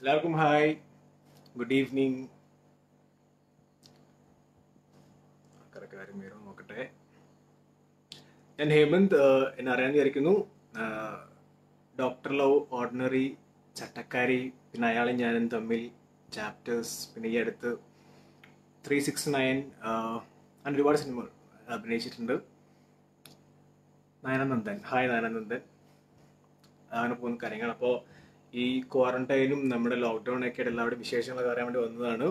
എല്ലാവർക്കും hi good evening ആൾക്കാരൊക്കെ ആരും പേരും നോക്കട്ടെ ഞാൻ ഹേമന്ത് ആഹ്, എന്നെ അറിയാൻ വിചാരിക്കുന്നു ഡോക്ടർ ലവ് ഓർഡിനറി ചട്ടക്കാരി പിന്നെ അയാളും ഞാനും തമ്മിൽ ചാപ്റ്റേഴ്സ് പിന്നെ ഈ അടുത്ത് ത്രീ സിക്സ് നയൻ അങ്ങനെ ഒരുപാട് സിനിമകൾ അഭിനയിച്ചിട്ടുണ്ട് നയനനന്ദൻ ഹായ് നയനനന്ദൻ അങ്ങനെ പോകുന്ന കാര്യങ്ങൾ അപ്പോൾ ഈ ക്വാറന്റൈനും നമ്മുടെ ലോക്ക്ഡൗൺ ഒക്കെ എല്ലാവരുടെ വിശേഷങ്ങൾ അറിയാൻ വേണ്ടി വന്നതാണ്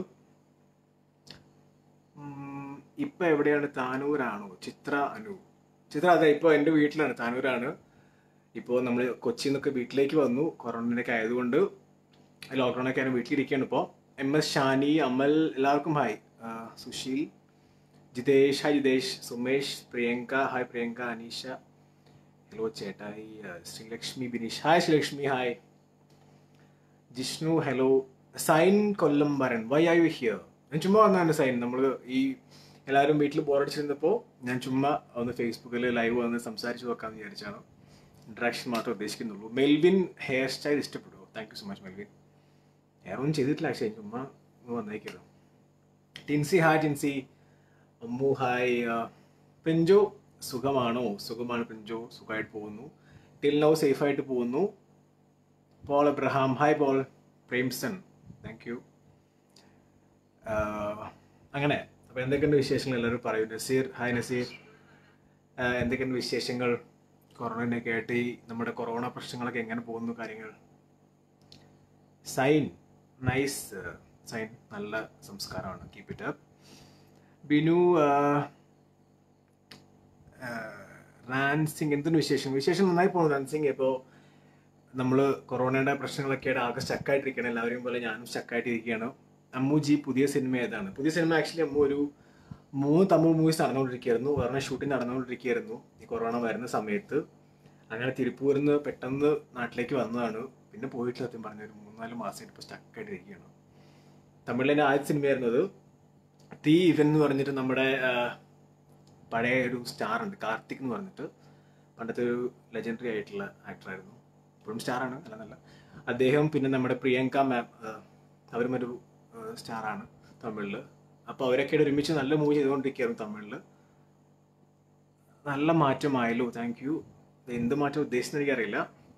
ഉം, ഇപ്പൊ എവിടെയാണ് താനൂരാണോ ചിത്ര അനു ചിത്ര അതെ ഇപ്പൊ എന്റെ വീട്ടിലാണ് താനൂരാണ് ഇപ്പോൾ നമ്മൾ കൊച്ചിയിൽ നിന്നൊക്കെ വീട്ടിലേക്ക് വന്നു കൊറോണയൊക്കെ ആയതുകൊണ്ട് ലോക്ക്ഡൗൺ ഒക്കെ ആണ് വീട്ടിലിരിക്കുകയാണ് ഇപ്പോൾ എം എസ് ഷാനി അമൽ എല്ലാവർക്കും ഹായ് ആ, Sushil Jithesh hi Jithesh Sumesh Priyanka hi Priyanka Aneesha hello ചേട്ടായി ആ, Sreelakshmi Bineesh hi Sreelakshmi hi Jishnu hello Zain Kollam വരൻ വൈ ആർ യു ഹിയർ ഞാൻ ചുമ്മാ വന്നതാണ് സൈൻ നമ്മൾ ഈ എല്ലാവരും വീട്ടിൽ ബോറടിച്ചിരുന്നപ്പോൾ ഞാൻ ചുമ്മാ ഒന്ന് ഫേസ്ബുക്കിൽ ലൈവ് വന്ന് സംസാരിച്ച് നോക്കാമെന്ന് വിചാരിച്ചാണ് ഇൻട്രാക്ഷൻ മാത്രമേ ഉദ്ദേശിക്കുന്നുള്ളൂ മെൽവിൻ ഹെയർ സ്റ്റൈൽ ഇഷ്ടപ്പെടുമോ thank you so much Melvin hair ഒന്നും ചെയ്തിട്ടില്ല ആക്ച്വലി ചുമ്മാ ഒന്ന് വന്നേക്കല്ലോ ടിൻസി ഹായ് ടിൻസി അമ്മു ഹായ് ആ, പെഞ്ചോ സുഖമാണോ സുഖമാണ് പെഞ്ചോ സുഖമായിട്ട് പോകുന്നു ടിൽ നൗ സേഫായിട്ട് പോകുന്നു Paul Abraham hi Paul Premson thank you അങ്ങനെ അപ്പോൾ എന്തൊക്കെയുണ്ട് വിശേഷങ്ങൾ എല്ലാവരും പറയൂ നസീർ ഹായ് നസീർ ആ, എന്തൊക്കെയുണ്ട് വിശേഷങ്ങൾ കൊറോണയൊക്കെ ആയിട്ട് ഈ നമ്മുടെ കൊറോണ പ്രശ്നങ്ങളൊക്കെ എങ്ങനെ പോകുന്നു കാര്യങ്ങൾ സൈൻ നൈസ് സൈൻ നല്ല സംസ്കാരമാണ് കീപ് ഇറ്റ് അപ്പ് ബിനു ആ, ആ, റാൻസിങ് എന്തിനു വിശേഷം വിശേഷം നന്നായി പോകുന്നു റാൻസിങ് ഇപ്പോൾ നമ്മൾ കൊറോണയുടെ പ്രശ്നങ്ങളൊക്കെ ആയിട്ട് ആകെ സ്റ്റക്കായിട്ടിരിക്കുകയാണ് എല്ലാവരെയും പോലെ ഞാനും സ്റ്റക്കായിട്ടിരിക്കുകയാണ് അമ്മു ജി പുതിയ സിനിമ ഏതാണ് പുതിയ സിനിമ ആക്ച്വലി അമ്മു ഒരു മൂന്ന് തമിഴ് മൂവീസ് നടന്നുകൊണ്ടിരിക്കുകയായിരുന്നു ഒരെണ്ണം ഷൂട്ടിംഗ് നടന്നുകൊണ്ടിരിക്കുകയായിരുന്നു ഈ കൊറോണ വരുന്ന സമയത്ത് അങ്ങനെ തിരുപ്പൂരിൽ നിന്ന് പെട്ടെന്ന് നാട്ടിലേക്ക് വന്നതാണ് പിന്നെ പോയിട്ട് സത്യം പറഞ്ഞ ഒരു മൂന്നാല് മാസമായിട്ട് ഇപ്പോൾ സ്റ്റക്കായിട്ടിരിക്കുകയാണ് തമിഴിലെ ആദ്യ സിനിമയായിരുന്നു അത് തീ ഇവൻ എന്ന് പറഞ്ഞിട്ട് നമ്മുടെ ആ, പഴയ ഒരു സ്റ്റാർ ഉണ്ട് കാർത്തിക് എന്ന് പറഞ്ഞിട്ട് പണ്ടത്തെ ഒരു ലെജൻഡറി ആയിട്ടുള്ള ആക്ടറായിരുന്നു ഇപ്പോഴും സ്റ്റാറാണ് അല്ല നല്ല അദ്ദേഹം പിന്നെ നമ്മുടെ പ്രിയങ്ക മാം അവരും ഒരു സ്റ്റാറാണ് തമിഴിൽ അപ്പോൾ അവരൊക്കെ ആയിട്ട് ഒരുമിച്ച് നല്ല മൂവി ചെയ്തുകൊണ്ടിരിക്കുകയായിരുന്നു തമിഴിൽ നല്ല മാറ്റമായല്ലോ താങ്ക് യു എന്ത് മാറ്റം ഉദ്ദേശിച്ചെന്ന് എനിക്കറിയില്ല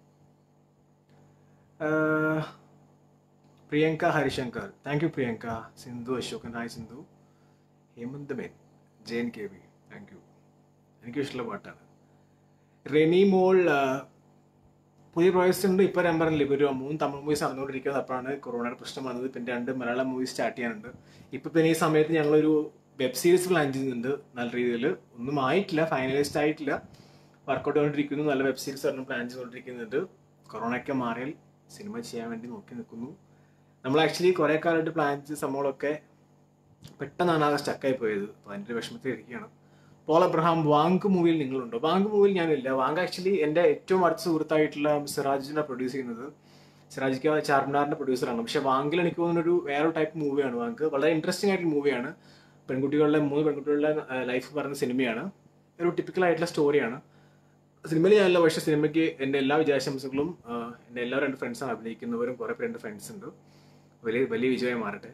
ആഹ്, Priyanka Harishankar thank you Priyanka Sindhu Ashokan hi Sindhu Hemanth man Jayan K V thank you എനിക്ക് ഇഷ്ടമുള്ള പാട്ടാണ് റെനി മോൾ ആഹ്, പുതിയ പ്രോജക്ട്സ് ഉണ്ട് ഇപ്പോൾ ഞാൻ പറഞ്ഞില്ല ഇപ്പോൾ ഒരു മൂന്ന് തമിഴ് മൂവീസ് നടന്നുകൊണ്ടിരിക്കുന്നത് അപ്പോഴാണ് കൊറോണയുടെ പ്രശ്നം വന്നത് പിന്നെ രണ്ട് മലയാളം മൂവീസ് സ്റ്റാർട്ട് ചെയ്യാനുണ്ട് ഇപ്പം പിന്നെ ഈ സമയത്ത് ഞങ്ങളൊരു വെബ് സീരീസ് പ്ലാൻ ചെയ്യുന്നുണ്ട് നല്ല രീതിയിൽ ഒന്നും ആയിട്ടില്ല ഫൈനലൈസ്ഡ് ആയിട്ടില്ല വർക്കൗട്ട് ചെയ്തുകൊണ്ടിരിക്കുന്നു നല്ല വെബ് സീരീസ് ഒരെണ്ണം പ്ലാൻ ചെയ്തുകൊണ്ടിരിക്കുന്നുണ്ട് കൊറോണയൊക്കെ മാറിയാൽ സിനിമ ചെയ്യാൻ വേണ്ടി നോക്കി നിൽക്കുന്നു നമ്മൾ ആക്ച്വലി കുറേ കാലമായിട്ട് പ്ലാൻ ചെയ്ത സംഭവങ്ങളൊക്കെ പെട്ടെന്നാണ് ആകെ സ്റ്റക്കായി പോയത് അപ്പോൾ അതിൻ്റെ ഒരു വിഷമത്തിൽ ഇരിക്കുകയാണ് പോൾ അബ്രഹാം വാങ്ക് മൂവിയിൽ നിങ്ങളുണ്ടോ വാങ്ക് മൂവിയിൽ ഞാനില്ല വാങ്ക് ആക്ച്വലി എൻ്റെ ഏറ്റവും അടുത്ത സുഹൃത്തായിട്ടുള്ള സിറാജിനെ പ്രൊഡ്യൂസ് ചെയ്യുന്നത് സിറാജിക്ക ചാർമിനാറിന്റെ പ്രൊഡ്യൂസറാണ് പക്ഷെ വാങ്കിൽ എനിക്ക് തോന്നുന്ന ഒരു വേറെ ടൈപ്പ് മൂവിയാണ് വാങ്ക് വളരെ ഇൻട്രസ്റ്റിംഗ് ആയിട്ടുള്ള മൂവിയാണ് പെൺകുട്ടികളുടെ മൂന്ന് പെൺകുട്ടികളുടെ ലൈഫ് പറയുന്ന സിനിമയാണ് ഒരു ടിപ്പിക്കൽ ആയിട്ടുള്ള സ്റ്റോറിയാണ് സിനിമയിൽ ഞാനല്ല പക്ഷെ സിനിമയ്ക്ക് എൻ്റെ എല്ലാ വിജയാശംസകളും ആ, എൻ്റെ എല്ലാവരും എൻ്റെ ഫ്രണ്ട്സാണ് അഭിനയിക്കുന്നവരും കുറേ പേര് എൻ്റെ ഫ്രണ്ട്സ് ഉണ്ട് വലിയ വലിയ വിജയമായി മാറട്ടെ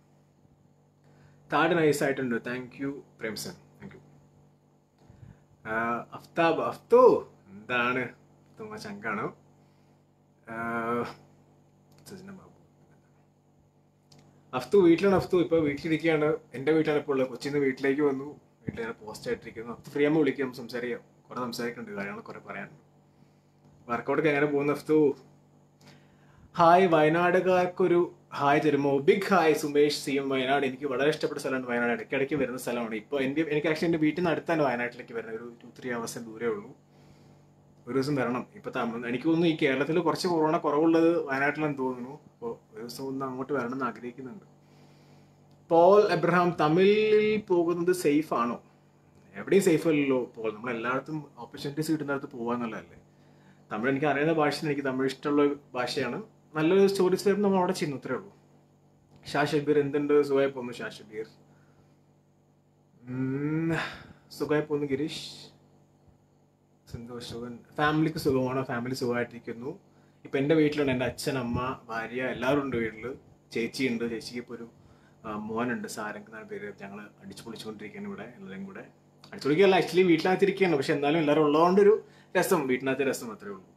താട് നൈസ് ആയിട്ടുണ്ട് thank you Premson thank you Aftab Aftu എന്താണ് തുമ്മ ചങ്കാണ് സജിന ബാബു അഫ്തു വീട്ടിലാണ് അഫ്തു ഇപ്പൊ വീട്ടിലിരിക്കുകയാണ് എന്റെ വീട്ടിലാണ് ഇപ്പോൾ ഉള്ളത് കൊച്ചിയിൽ നിന്ന് വീട്ടിലേക്ക് വന്നു വീട്ടിൽ ഞാൻ പോസ്റ്റ് ആയിട്ടിരിക്കുന്നു അഫ്തു ഫ്രീ ആകുമ്പോൾ വിളിക്കാം സംസാരിക്കാം കുറെ സംസാരിക്കുന്നുണ്ട് കാര്യങ്ങൾ കുറെ പറയാനുണ്ട് വർക്കൗട്ടൊക്കെ എങ്ങനെ പോകുന്നു അഫ്തു ഹായ് വയനാടുകാർക്കൊരു ഹായ് തരുമോ big hi Sumesh C M Wayanad എനിക്ക് വളരെ ഇഷ്ടപ്പെട്ട സ്ഥലമാണ് വയനാട് ഇടയ്ക്കിടയ്ക്ക് വരുന്ന സ്ഥലമാണ് ഇപ്പോൾ എൻ്റെ എനിക്ക് ആക്ച്വലി എൻ്റെ വീട്ടിൽ നിന്ന് അടുത്താണ് വയനാട്ടിലേക്ക് വരുന്നത് ഒരു ടു ത്രീ അവേഴ്സ് ദൂരേ ഉള്ളൂ ഒരു ദിവസം വരണം ഇപ്പൊ തമിഴ് എനിക്ക് തോന്നുന്നു ഈ കേരളത്തിൽ കുറച്ച് കൊറോണ കുറവുള്ളത് വയനാട്ടിലാണെന്ന് തോന്നുന്നു അപ്പോൾ ഒരു ദിവസം ഒന്ന് അങ്ങോട്ട് വരണം എന്ന് ആഗ്രഹിക്കുന്നുണ്ട് പോൾ എബ്രഹാം തമിഴിൽ പോകുന്നത് സേഫ് ആണോ എവിടെയും സേഫ് അല്ലല്ലോ പോൾ നമ്മൾ എല്ലായിടത്തും ഓപ്പർച്യൂണിറ്റീസ് കിട്ടുന്നിടത്ത് പോകാന്നുള്ളതല്ലേ തമിഴ് എനിക്ക് അറിയുന്ന ഭാഷ എനിക്ക് തമിഴ് ഇഷ്ടമുള്ള ഒരു ഭാഷയാണ് നല്ലൊരു സ്റ്റോറീസ് വരുമ്പോൾ നമ്മൾ അവിടെ ചെയ്യുന്നു അത്രേ ഉള്ളൂ ഷാ ഷബീർ എന്തുണ്ട് സുഖമായി പോകുന്നു ഷാ ഷബീർ ഉം, സുഖമായി പോകുന്നു ഗിരീഷ് സിന്ധു അശോകൻ ഫാമിലിക്ക് സുഖമാണോ ഫാമിലി സുഖമായിട്ടിരിക്കുന്നു ഇപ്പം എൻ്റെ വീട്ടിലുണ്ട് എൻ്റെ അച്ഛൻ അമ്മ ഭാര്യ എല്ലാവരും ഉണ്ട് വീട്ടിൽ ചേച്ചിയുണ്ട് ചേച്ചിക്ക് ഇപ്പോൾ ഒരു ആ, മോനുണ്ട് സാരംഗ് എന്നാണ് പേര് ഞങ്ങൾ അടിച്ചു പൊളിച്ചുകൊണ്ടിരിക്കുകയാണ് ഇവിടെ എല്ലാവരും കൂടെ അടിച്ചു പൊളിക്കുകയല്ല ആക്ച്വലി വീട്ടിനകത്തിരിക്കുകയാണ് പക്ഷെ എന്നാലും എല്ലാവരും ഉള്ളതുകൊണ്ടൊരു രസം വീട്ടിനകത്തെ രസം അത്രേ ഉള്ളൂ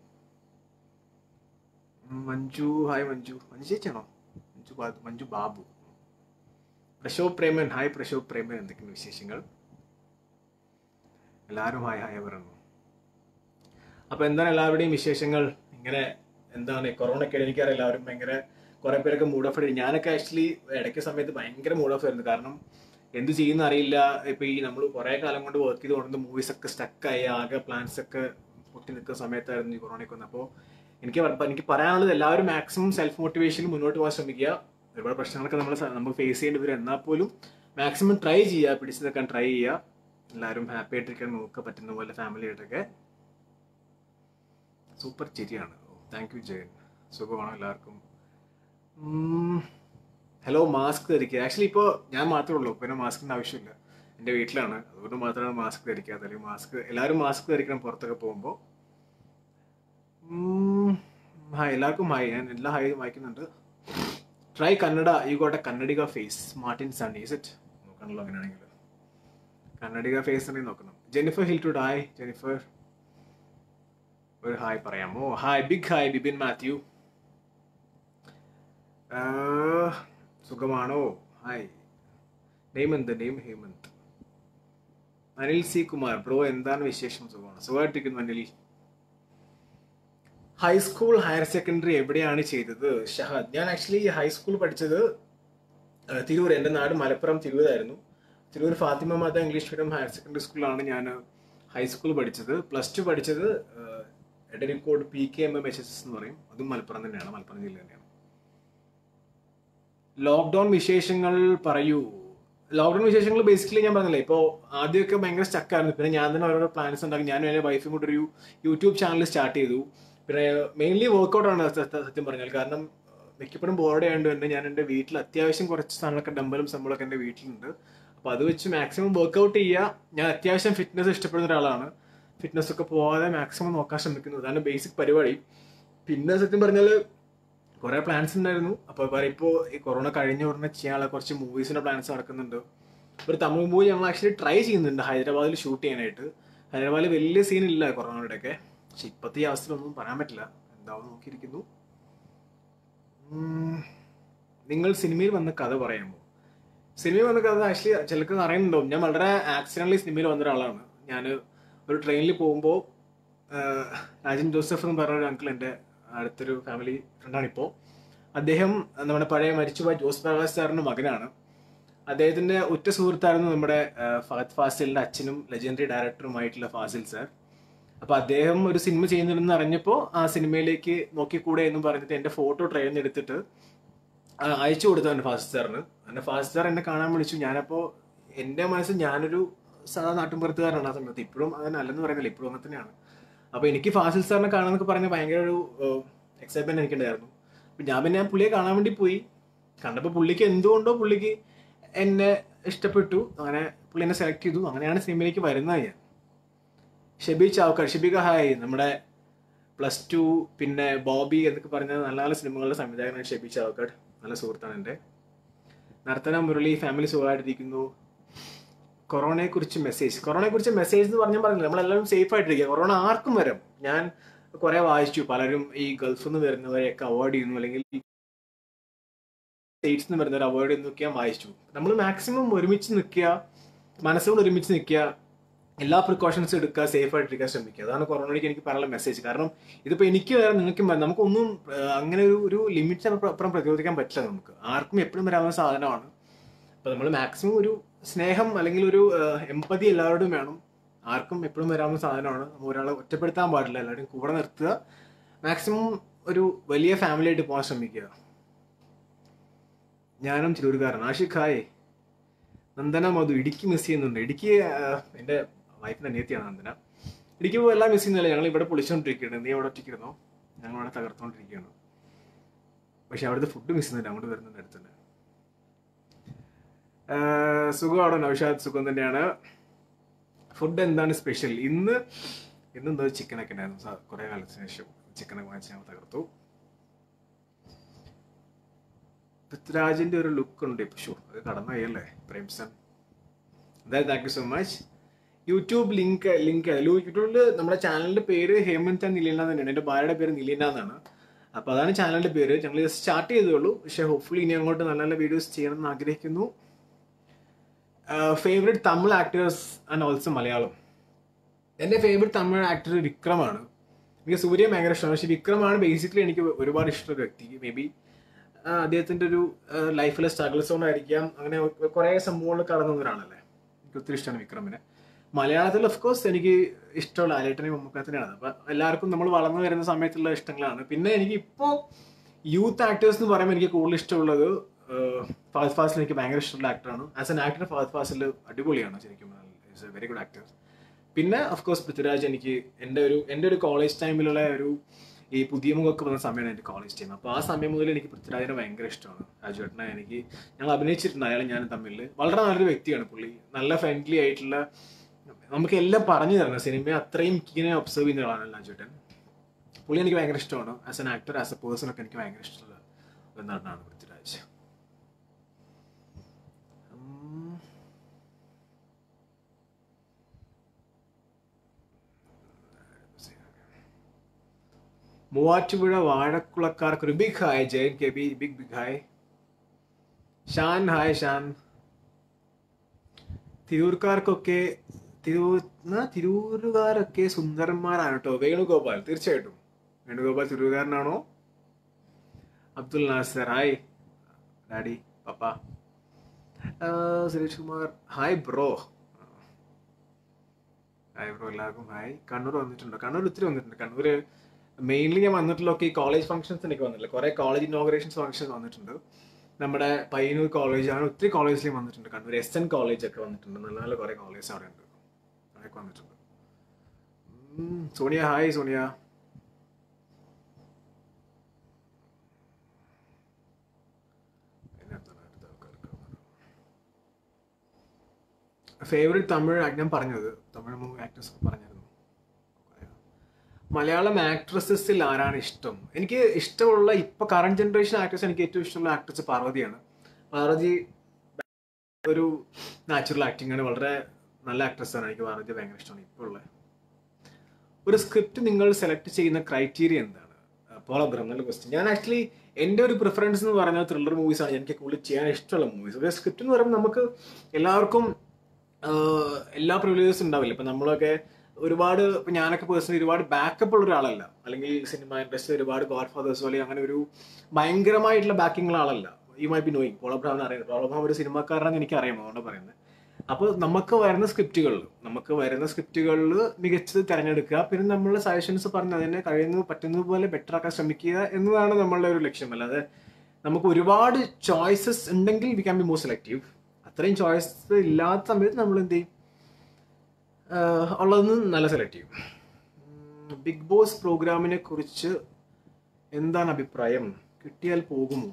ഉം, മഞ്ജു ഹായ് മഞ്ജു മഞ്ജു ചേച്ചിയാണോ മഞ്ജു ബാ- മഞ്ജു ബാബു പ്രശോഭ് പ്രേമൻ ഹായ് പ്രശോഭ് പ്രേമൻ എന്തൊക്കെയാണ് വിശേഷങ്ങൾ എല്ലാവരും ഹായ് ഹായ് പറയുന്നു അപ്പൊ എന്താണ് എല്ലാവരുടെയും വിശേഷങ്ങൾ ഇങ്ങനെ എന്താണ് കൊറോണ ഒക്കെ എനിക്കറിയാം എല്ലാവരും ഭയങ്കര കുറെ പേരൊക്കെ മൂഡ് ഓഫ് ആയിട്ട് ഞാനൊക്കെ ആക്ച്വലി ഇടയ്ക്ക് സമയത്ത് ഭയങ്കര മൂഡ് ഓഫ് ആയിരുന്നു കാരണം എന്ത് ചെയ്യുന്ന അറിയില്ല ഇപ്പൊ ഈ നമ്മൾ കുറെ കാലം കൊണ്ട് വർക്ക് ചെയ്ത് കൊണ്ടുവന്ന മൂവീസ് ഒക്കെ സ്റ്റക്കായി ആകെ പ്ലാൻസ് ഒക്കെ പൊട്ടി നിൽക്കുന്ന സമയത്തായിരുന്നു ഈ കൊറോണയൊക്കെ വന്നത് അപ്പോൾ എനിക്ക് പറ- എനിക്ക് പറയാനുള്ളത് എല്ലാവരും മാക്സിമം സെൽഫ് മോട്ടിവേഷനിൽ മുന്നോട്ട് പോകാൻ ശ്രമിക്കുക ഒരുപാട് പ്രശ്നങ്ങളൊക്കെ നമ്മൾ നമുക്ക് ഫേസ് ചെയ്യേണ്ടി വരും എന്നാൽ പോലും മാക്സിമം ട്രൈ ചെയ്യുക പിടിച്ചു നിൽക്കാൻ ട്രൈ ചെയ്യുക എല്ലാവരും ഹാപ്പി ആയിട്ടിരിക്കാൻ നോക്കുക പറ്റുന്ന പോലെ ഫാമിലി ആയിട്ടൊക്കെ സൂപ്പർ ചിരിയാണ് താങ്ക് യു ജയൻ സുഖമാണോ എല്ലാവർക്കും ഹലോ മാസ്ക് ധരിക്കുക ആക്ച്വലി ഇപ്പോൾ ഞാൻ മാത്രമേ ഉള്ളൂ പിന്നെ മാസ്കിൻ്റെ ആവശ്യമില്ല എൻ്റെ വീട്ടിലാണ് അതുകൊണ്ട് മാത്രമാണ് മാസ്ക് ധരിക്കാത്തത് അല്ലെങ്കിൽ മാസ്ക് എല്ലാവരും മാസ്ക് ധരിക്കണം പുറത്തൊക്കെ പോകുമ്പോൾ ഹായ് എല്ലാവർക്കും ഹായ് ഞാൻ എല്ലാ ഹായും വായിക്കുന്നുണ്ട് try Kannada you got a കന്നഡിക face Martin Sunny is it നോക്കണല്ലോ അങ്ങനെയാണെങ്കിൽ കന്നഡിക ഫേസ് തന്നെ നോക്കണം Jennifer Hill to hi Jennifer ഒരു ഹായ് പറയാമോ hi big hi Bibin Mathew ആഹ്, സുഖമാണോ ഹായ് നെയ്മന്ത് നെയ്മ് ഹേമന്ത് അനിൽ സി കുമാർ ബ്രോ എന്താണ് വിശേഷം സുഖമാണ് സുഖമായിട്ടിരിക്കുന്നു അനിൽ ഹൈസ്കൂൾ ഹയർ സെക്കൻഡറി എവിടെയാണ് ചെയ്തത് ഷഹദ് ഞാൻ ആക്ച്വലി ഹൈസ്കൂൾ പഠിച്ചത് ആ, തിരൂർ എൻ്റെ നാട് മലപ്പുറം തിരൂരായിരുന്നു Tirur Fathima Matha English medium higher secondary സ്കൂളിലാണ് ഞാൻ ഹൈസ്കൂൾ പഠിച്ചത് പ്ലസ് ടു പഠിച്ചത് ആ, Edarikode P K M M H S S എന്ന് പറയും അതും മലപ്പുറം തന്നെയാണ് മലപ്പുറം ജില്ല തന്നെയാണ് ലോക്ക്ഡൗൺ വിശേഷങ്ങൾ പറയൂ ലോക്ക്ഡൗൺ വിശേഷങ്ങൾ ബേസിക്കലി ഞാൻ പറഞ്ഞില്ലേ ഇപ്പോൾ ആദ്യമൊക്കെ ഭയങ്കര സ്റ്റക്കായിരുന്നു പിന്നെ ഞാൻ തന്നെ ഓരോരോ പ്ലാൻസ് ഉണ്ടാക്കി ഞാനും എൻ്റെ വൈഫും കൂടെ ഒരു യൂട്യൂബ് ചാനൽ സ്റ്റാർട്ട് ചെയ്തു പിന്നെ മെയിൻലി വർക്കൗട്ടാണ് സത്യം പറഞ്ഞാൽ കാരണം മിക്കപ്പോഴും ബോർഡ് ആയതുകൊണ്ട് തന്നെ ഞാൻ എൻ്റെ വീട്ടിൽ അത്യാവശ്യം കുറച്ച് സാധനങ്ങളൊക്കെ ഡമ്പലും സംഭവമൊക്കെ എൻ്റെ വീട്ടിലുണ്ട് അപ്പോൾ അത് വെച്ച് മാക്സിമം വർക്കൗട്ട് ചെയ്യുക ഞാൻ അത്യാവശ്യം ഫിറ്റ്നസ് ഇഷ്ടപ്പെടുന്ന ഒരാളാണ് ഫിറ്റ്നസ് ഒക്കെ പോകാതെ മാക്സിമം നോക്കാൻ ശ്രമിക്കുന്നു അതാണ് ബേസിക് പരിപാടി പിന്നെ സത്യം പറഞ്ഞാൽ കുറെ പ്ലാൻസ് ഉണ്ടായിരുന്നു അപ്പോൾ പറയാം ഇപ്പോൾ ഈ കൊറോണ കഴിഞ്ഞ ഉടനെ ചെയ്യാനുള്ള കുറച്ച് മൂവീസിന്റെ പ്ലാൻസ് നടക്കുന്നുണ്ട് ഒരു തമിഴ് മൂവി ഞങ്ങൾ ആക്ച്വലി ട്രൈ ചെയ്യുന്നുണ്ട് ഹൈദരാബാദിൽ ഷൂട്ട് ചെയ്യാനായിട്ട് ഹൈദരാബാദിൽ വലിയ സീൻ ഇല്ല കൊറോണയുടെ ഒക്കെ പക്ഷെ ഇപ്പോഴത്തെ ഈ അവസ്ഥയിലൊന്നും പറയാൻ പറ്റില്ല എന്താവും നോക്കിയിരിക്കുന്നു ഉം, നിങ്ങൾ സിനിമയിൽ വന്ന കഥ പറയാമോ സിനിമയിൽ വന്ന കഥ ആക്ച്വലി ചിലർക്ക് അറിയുന്നുണ്ടാവും ഞാൻ വളരെ ആക്സിഡന്റലി സിനിമയിൽ വന്ന ഒരാളാണ് ഞാൻ ഒരു ട്രെയിനിൽ പോകുമ്പോൾ രാജൻ ജോസഫ് എന്ന് പറഞ്ഞ ഒരു അങ്കിൾ എൻ്റെ അടുത്തൊരു ഫാമിലി ഫ്രണ്ടാണ് ഇപ്പോൾ അദ്ദേഹം നമ്മുടെ പഴയ മരിച്ചുപോയ ജോസ് പ്രകാശ് സാറിന്റെ മകനാണ് അദ്ദേഹത്തിന്റെ ഉറ്റ സുഹൃത്തായിരുന്നു നമ്മുടെ ആ, ഫഹദ് ഫാസിലിന്റെ അച്ഛനും ലെജൻഡറി ഡയറക്ടറുമായിട്ടുള്ള ഫാസിൽ സാർ അപ്പൊ അദ്ദേഹം ഒരു സിനിമ ചെയ്യുന്നുണ്ടെന്ന് അറിഞ്ഞപ്പോൾ ആ സിനിമയിലേക്ക് നോക്കിക്കൂടെ എന്ന് പറഞ്ഞിട്ട് എന്റെ ഫോട്ടോ ട്രെയിനിൽ എടുത്തിട്ട് ആ, അയച്ചു കൊടുത്തു എന്റെ ഫാസിൽ സാറിന് എന്റെ ഫാസിൽ സാർ എന്നെ കാണാൻ വിളിച്ചു ഞാനപ്പോ എന്റെ മനസ്സിൽ ഞാനൊരു സാധാ നാട്ടിൻപുറത്തുകാരനാണ് ആ സമയത്ത് ഇപ്പോഴും അങ്ങനെ അല്ലെന്ന് പറയുന്നില്ല ഇപ്പോഴും അങ്ങനെ തന്നെയാണ് അപ്പൊ എനിക്ക് ഫാസിൽ സാറിനെ കാണാന്നൊക്കെ പറഞ്ഞ ഭയങ്കര ഒരു എക്സൈറ്റ്മെന്റ് എനിക്കുണ്ടായിരുന്നു അപ്പൊ ഞാൻ പിന്നെ ആ പുള്ളിയെ കാണാൻ വേണ്ടി പോയി കണ്ടപ്പോൾ പുള്ളിക്ക് എന്തുകൊണ്ടോ പുള്ളിക്ക് എന്നെ ഇഷ്ടപ്പെട്ടു അങ്ങനെ പുള്ളി എന്നെ സെലക്ട് ചെയ്തു അങ്ങനെയാണ് സിനിമയിലേക്ക് വരുന്നത് ഞാൻ ഷെബി ചാവക്കർ ഷെബിക ഹായ് നമ്മുടെ പ്ലസ് ടു പിന്നെ ബോബി എന്നൊക്കെ പറഞ്ഞ നല്ല നല്ല സിനിമകളുടെ സംവിധായകനാണ് ഷെബി ചാവക്കർ നല്ല സുഹൃത്താണ് എൻ്റെ നർത്തന മുരളി ഫാമിലി സുഖമായിട്ടിരിക്കുന്നു കൊറോണയെ കുറിച്ച് മെസ്സേജ് കൊറോണയെ കുറിച്ച് മെസ്സേജ് എന്ന് പറഞ്ഞാൽ പറഞ്ഞില്ല നമ്മളെല്ലാവരും സേഫ് ആയിട്ടിരിക്കുക കൊറോണ ആർക്കും വരും ഞാൻ കുറെ വായിച്ചു പലരും ഈ ഗൾഫിൽ നിന്ന് വരുന്നവരെയൊക്കെ അവോയ്ഡ് ചെയ്യുന്നു അല്ലെങ്കിൽ സ്റ്റേറ്റ്സിൽ നിന്ന് വരുന്നവരെ അവോയ്ഡ് ചെയ്യുന്നതൊക്കെ ഞാൻ വായിച്ചു നമ്മൾ മാക്സിമം ഒരുമിച്ച് നിൽക്കുക മനസ്സുകൊണ്ട് ഒരുമിച്ച് നിൽക്കുക എല്ലാ പ്രിക്കോഷൻസും എടുക്കുക സേഫ് ആയിട്ടിരിക്കാൻ ശ്രമിക്കുക അതാണ് കൊറോണയ്ക്ക് എനിക്ക് പറയാനുള്ള മെസ്സേജ് കാരണം ഇതിപ്പോൾ എനിക്ക് വേറെ നിങ്ങൾക്കും വരാം നമുക്കൊന്നും ആ, അങ്ങനെ ഒരു ഒരു ലിമിറ്റിന് അപ്പുറം പ്രതിരോധിക്കാൻ പറ്റില്ല നമുക്ക് ആർക്കും എപ്പോഴും വരാവുന്ന സാധനമാണ് അപ്പോൾ നമ്മൾ മാക്സിമം ഒരു സ്നേഹം അല്ലെങ്കിൽ ഒരു എമ്പതി എല്ലാവരോടും വേണം ആർക്കും എപ്പോഴും വരാവുന്ന സാധനമാണ് നമ്മൾ ഒരാളെ ഒറ്റപ്പെടുത്താൻ പാടില്ല എല്ലാവരും കൂടെ നിർത്തുക മാക്സിമം ഒരു വലിയ ഫാമിലി ആയിട്ട് പോകാൻ ശ്രമിക്കുക ഞാനും തിരൂരുകാരൻ ആഷിഖ് ഹായ് നന്ദന മധു ഇടുക്കി മിസ് ചെയ്യുന്നുണ്ട് ഇടുക്കി ആ, എൻ്റെ വൈഫിൻ്റെ അനിയത്തിയാണ് നന്ദന ഇടുക്കി പോകുമ്പോൾ എല്ലാം മിസ് ചെയ്യുന്നില്ല ഞങ്ങൾ ഇവിടെ പൊളിച്ചുകൊണ്ടിരിക്കുകയാണ് നീ അവിടെ ഒറ്റയ്ക്കിരുന്നോ ഞങ്ങൾ അവിടെ തകർത്തുകൊണ്ടിരിക്കുകയാണ് പക്ഷെ അവിടുത്തെ ഫുഡ് മിസ് ചെയ്യുന്നില്ല അങ്ങോട്ട് വരുന്നുണ്ട് അടുത്ത് തന്നെ ആ, സുഖമാണോ നൗഷാദ് സുഖം തന്നെയാണ് ഫുഡ് എന്താണ് സ്പെഷ്യൽ ഇന്ന് ഇന്ന് എന്തോ ചിക്കനൊക്കെ ഉണ്ടായിരുന്നു സാ- കുറേ കാലത്തിന് ശേഷം ചിക്കനൊക്കെ വാങ്ങിച്ച് ഞങ്ങൾ തകർത്തു പൃഥ്വിരാജിന്റെ ഒരു ലുക്ക് ഉണ്ട് ഇപ്പൊ ഷോ അത് കടന്നുപോയല്ലേ പ്രേംസൺ എന്തായാലും thank you so much YouTube link link യൂട്യൂബിൽ നമ്മുടെ ചാനലിന്റെ പേര് ഹേമന്ത് ആൻഡ് നിലീന തന്നെയാണ് എൻ്റെ ഭാര്യയുടെ പേര് നിലീന എന്നാണ് അപ്പോൾ അതാണ് ചാനലിന്റെ പേര് ഞങ്ങൾ ജസ്റ്റ് സ്റ്റാർട്ട് ചെയ്തോളൂ പക്ഷേ ഹോപ്പ്ഫുള്ളി ഇനി അങ്ങോട്ട് നല്ല നല്ല വീഡിയോസ് ചെയ്യണം എന്ന് ആഗ്രഹിക്കുന്നു favourite Tamil actors and also Malayalam എൻ്റെ ഫേവറേറ്റ് തമിഴ് ആക്ടർ വിക്രമാണ് എനിക്ക് സൂര്യ ഭയങ്കര ഇഷ്ടമാണ് പക്ഷേ വിക്രമാണ് ബേസിക്കലി എനിക്ക് ഒരുപാട് ഇഷ്ടമുള്ള വ്യക്തി മേ ബി അദ്ദേഹത്തിൻ്റെ ഒരു ലൈഫിലെ സ്ട്രഗിൾസ് കൊണ്ടായിരിക്കാം അങ്ങനെ കുറേ സംഭവങ്ങൾ കടന്നു വന്ന ഒരാളല്ലേ എനിക്ക് ഒത്തിരി ഇഷ്ടമാണ് വിക്രമിനെ മലയാളത്തിൽ ഓഫ് കോഴ്സ് എനിക്ക് ഇഷ്ടമുള്ള ആലേട്ടനെയും മമ്മൂക്കത്തിനെയാണ് അപ്പം എല്ലാവർക്കും നമ്മൾ വളർന്നു വരുന്ന സമയത്തുള്ള ഇഷ്ടങ്ങളാണ് പിന്നെ എനിക്ക് ഇപ്പോൾ യൂത്ത് ആക്ടേഴ്സ് എന്ന് പറയുമ്പോൾ എനിക്ക് കൂടുതൽ ഇഷ്ടമുള്ളത് ഫഹദ് ഫാസിൽ എനിക്ക് ഭയങ്കര ഇഷ്ടമുള്ള ആക്ടറാണ് as an actor Fahadh Faasil അടിപൊളിയാണ് ശരിക്കും is a very good actor പിന്നെ ഓഫ് കോഴ്സ് പൃഥ്വിരാജ് എനിക്ക് എൻ്റെ ഒരു എൻ്റെ ഒരു കോളേജ് ടൈമിലുള്ള ഒരു ഈ പുതിയ മുഖമൊക്കെ വന്ന സമയമാണ് എൻ്റെ കോളേജ് ടൈം അപ്പോൾ ആ സമയം മുതൽ എനിക്ക് പൃഥ്വിരാജിനെ ഭയങ്കര ഇഷ്ടമാണ് രാജുവേട്ടനെ എനിക്ക് ഞങ്ങൾ അഭിനയിച്ചിട്ടുണ്ട് അയാൾ ഞാനും തമ്മിൽ വളരെ നല്ലൊരു വ്യക്തിയാണ് പുള്ളി നല്ല ഫ്രണ്ട്ലി ആയിട്ടുള്ള നമുക്ക് എല്ലാം പറഞ്ഞു തരണം സിനിമയെ അത്രയും ഇങ്ങനെ ഒബ്സർവ് ചെയ്യുന്ന ആളാണ് രാജുവേട്ടൻ പുള്ളി എനിക്ക് ഭയങ്കര ഇഷ്ടമാണ് as an actor as a person ഒക്കെ എനിക്ക് ഭയങ്കര ഇഷ്ടമുള്ള ഒരു നടനാണ് പൃഥ്വിരാജ് ഉം. മൂവാറ്റുപുഴ വാഴക്കുളക്കാർക്ക് ഒരു big hi Jayan K B big big hi Shan hi Shan തിരൂർക്കാർക്കൊക്കെ തിരൂർ എന്നാ തിരൂരുകാരൊക്കെ സുന്ദരന്മാരാണ് കേട്ടോ വേണുഗോപാൽ തീർച്ചയായിട്ടും വേണുഗോപാൽ തിരൂരുകാരനാണോ അബ്ദുൽ നാസർ ഹായ് ഡാഡി പപ്പ Suresh Kumar hi bro hi bro എല്ലാവർക്കും ഹായ് കണ്ണൂർ വന്നിട്ടുണ്ടോ കണ്ണൂർ ഒത്തിരി വന്നിട്ടുണ്ട് കണ്ണൂർ മെയിൻലി ഞാൻ വന്നിട്ടുള്ളൊക്കെ ഈ കോളേജ് ഫംഗ്ഷൻസിനൊക്കെ വന്നിട്ടില്ല കുറെ കോളേജ് ഇനോഗ്രേഷൻസ് ഫംഗ്ഷൻസ് വന്നിട്ടുണ്ട് നമ്മുടെ പയ്യന്നൂർ കോളേജ് അങ്ങനെ ഒത്തിരി കോളേജിലും വന്നിട്ടുണ്ട് കണ്ണൂർ എസ് എൻ കോളേജ് ഒക്കെ വന്നിട്ടുണ്ട് നല്ല നല്ല കുറെ കോളേജ് അവിടെ ഉണ്ട് അവിടെയൊക്കെ വന്നിട്ടുണ്ട് ഉം, Sonia hi Sonia favourite Tamil act- ഞാൻ പറഞ്ഞത് തമിഴ് മൂവി ആക്ടേഴ്സ് പറഞ്ഞിരുന്നു മലയാളം ആക്ട്രസസിൽ ആരാണ് ഇഷ്ടം എനിക്ക് ഇഷ്ടമുള്ള ഇപ്പൊ കറണ്ട് ജനറേഷൻ ആക്ടേഴ്സ് എനിക്ക് ഏറ്റവും ഇഷ്ടമുള്ള ആക്ട്രസ് പാർവതിയാണ് പാർവതി ഒരു നാച്ചുറൽ ആക്ടിംഗ് ആണ് വളരെ നല്ല ആക്ട്രസ് ആണ് എനിക്ക് പാർവതി ഭയങ്കര ഇഷ്ടമാണ് ഇപ്പോൾ ഉള്ള ഒരു സ്ക്രിപ്റ്റ് നിങ്ങൾ സെലക്ട് ചെയ്യുന്ന ക്രൈറ്റീരിയ എന്താണ് പോൾ അബ്രഹാം നല്ല ക്വസ്റ്റ്യൻ ഞാൻ ആക്ച്വലി എൻ്റെ ഒരു പ്രിഫറൻസ് എന്ന് പറഞ്ഞാൽ ത്രില്ലർ മൂവീസ് ആണ് എനിക്ക് കൂടുതൽ ചെയ്യാൻ ഇഷ്ടമുള്ള മൂവീസ് ഒരു സ്ക്രിപ്റ്റ് എന്ന് പറയുമ്പോൾ നമുക്ക് എല്ലാവർക്കും ആഹ്, എല്ലാ പ്രിവിലേജസ് ഉണ്ടാവില്ല ഇപ്പൊ നമ്മളൊക്കെ ഒരുപാട് ഇപ്പൊ ഞാനൊക്കെ പേഴ്സണലി ഒരുപാട് ബാക്കപ്പ് ഉള്ള ഒരാളല്ല അല്ലെങ്കിൽ സിനിമ ഇൻഡസ്ട്രി ഒരുപാട് ഗോഡ് ഫാദേഴ്സ് പോലെ അങ്ങനെ ഒരു ഭയങ്കരമായിട്ടുള്ള ബാക്കിംഗ് ഉള്ള ആളല്ല ഈ മൈ ബി നോയിങ് പോളബ്രഹാം അറിയുന്നത് പോളബ്രഹാം ഒരു സിനിമക്കാരനാണെന്ന് എനിക്ക് അറിയാം അതുകൊണ്ട് പറയുന്നത് അപ്പോൾ നമുക്ക് വരുന്ന സ്ക്രിപ്റ്റുകളിൽ നമുക്ക് വരുന്ന സ്ക്രിപ്റ്റുകളിൽ മികച്ചത് തിരഞ്ഞെടുക്കുക പിന്നെ നമ്മൾ സജഷൻസ് പറഞ്ഞ് അതിനെ കഴിയുന്നത് പറ്റുന്നത് പോലെ ബെറ്റർ ആക്കാൻ ശ്രമിക്കുക എന്നതാണ് നമ്മളുടെ ഒരു ലക്ഷ്യം അല്ലാതെ നമുക്ക് ഒരുപാട് ചോയ്സസ് ഉണ്ടെങ്കിൽ we can be more selective അത്രയും ചോയ്സ് ഇല്ലാത്ത സമയത്ത് നമ്മൾ എന്ത് ചെയ്യും ആഹ് ഉള്ളതെന്ന് നല്ല സെലക്ട് ചെയ്യും ബിഗ് ബോസ് പ്രോഗ്രാമിനെ കുറിച്ച് എന്താണ് അഭിപ്രായം കിട്ടിയാൽ പോകുമോ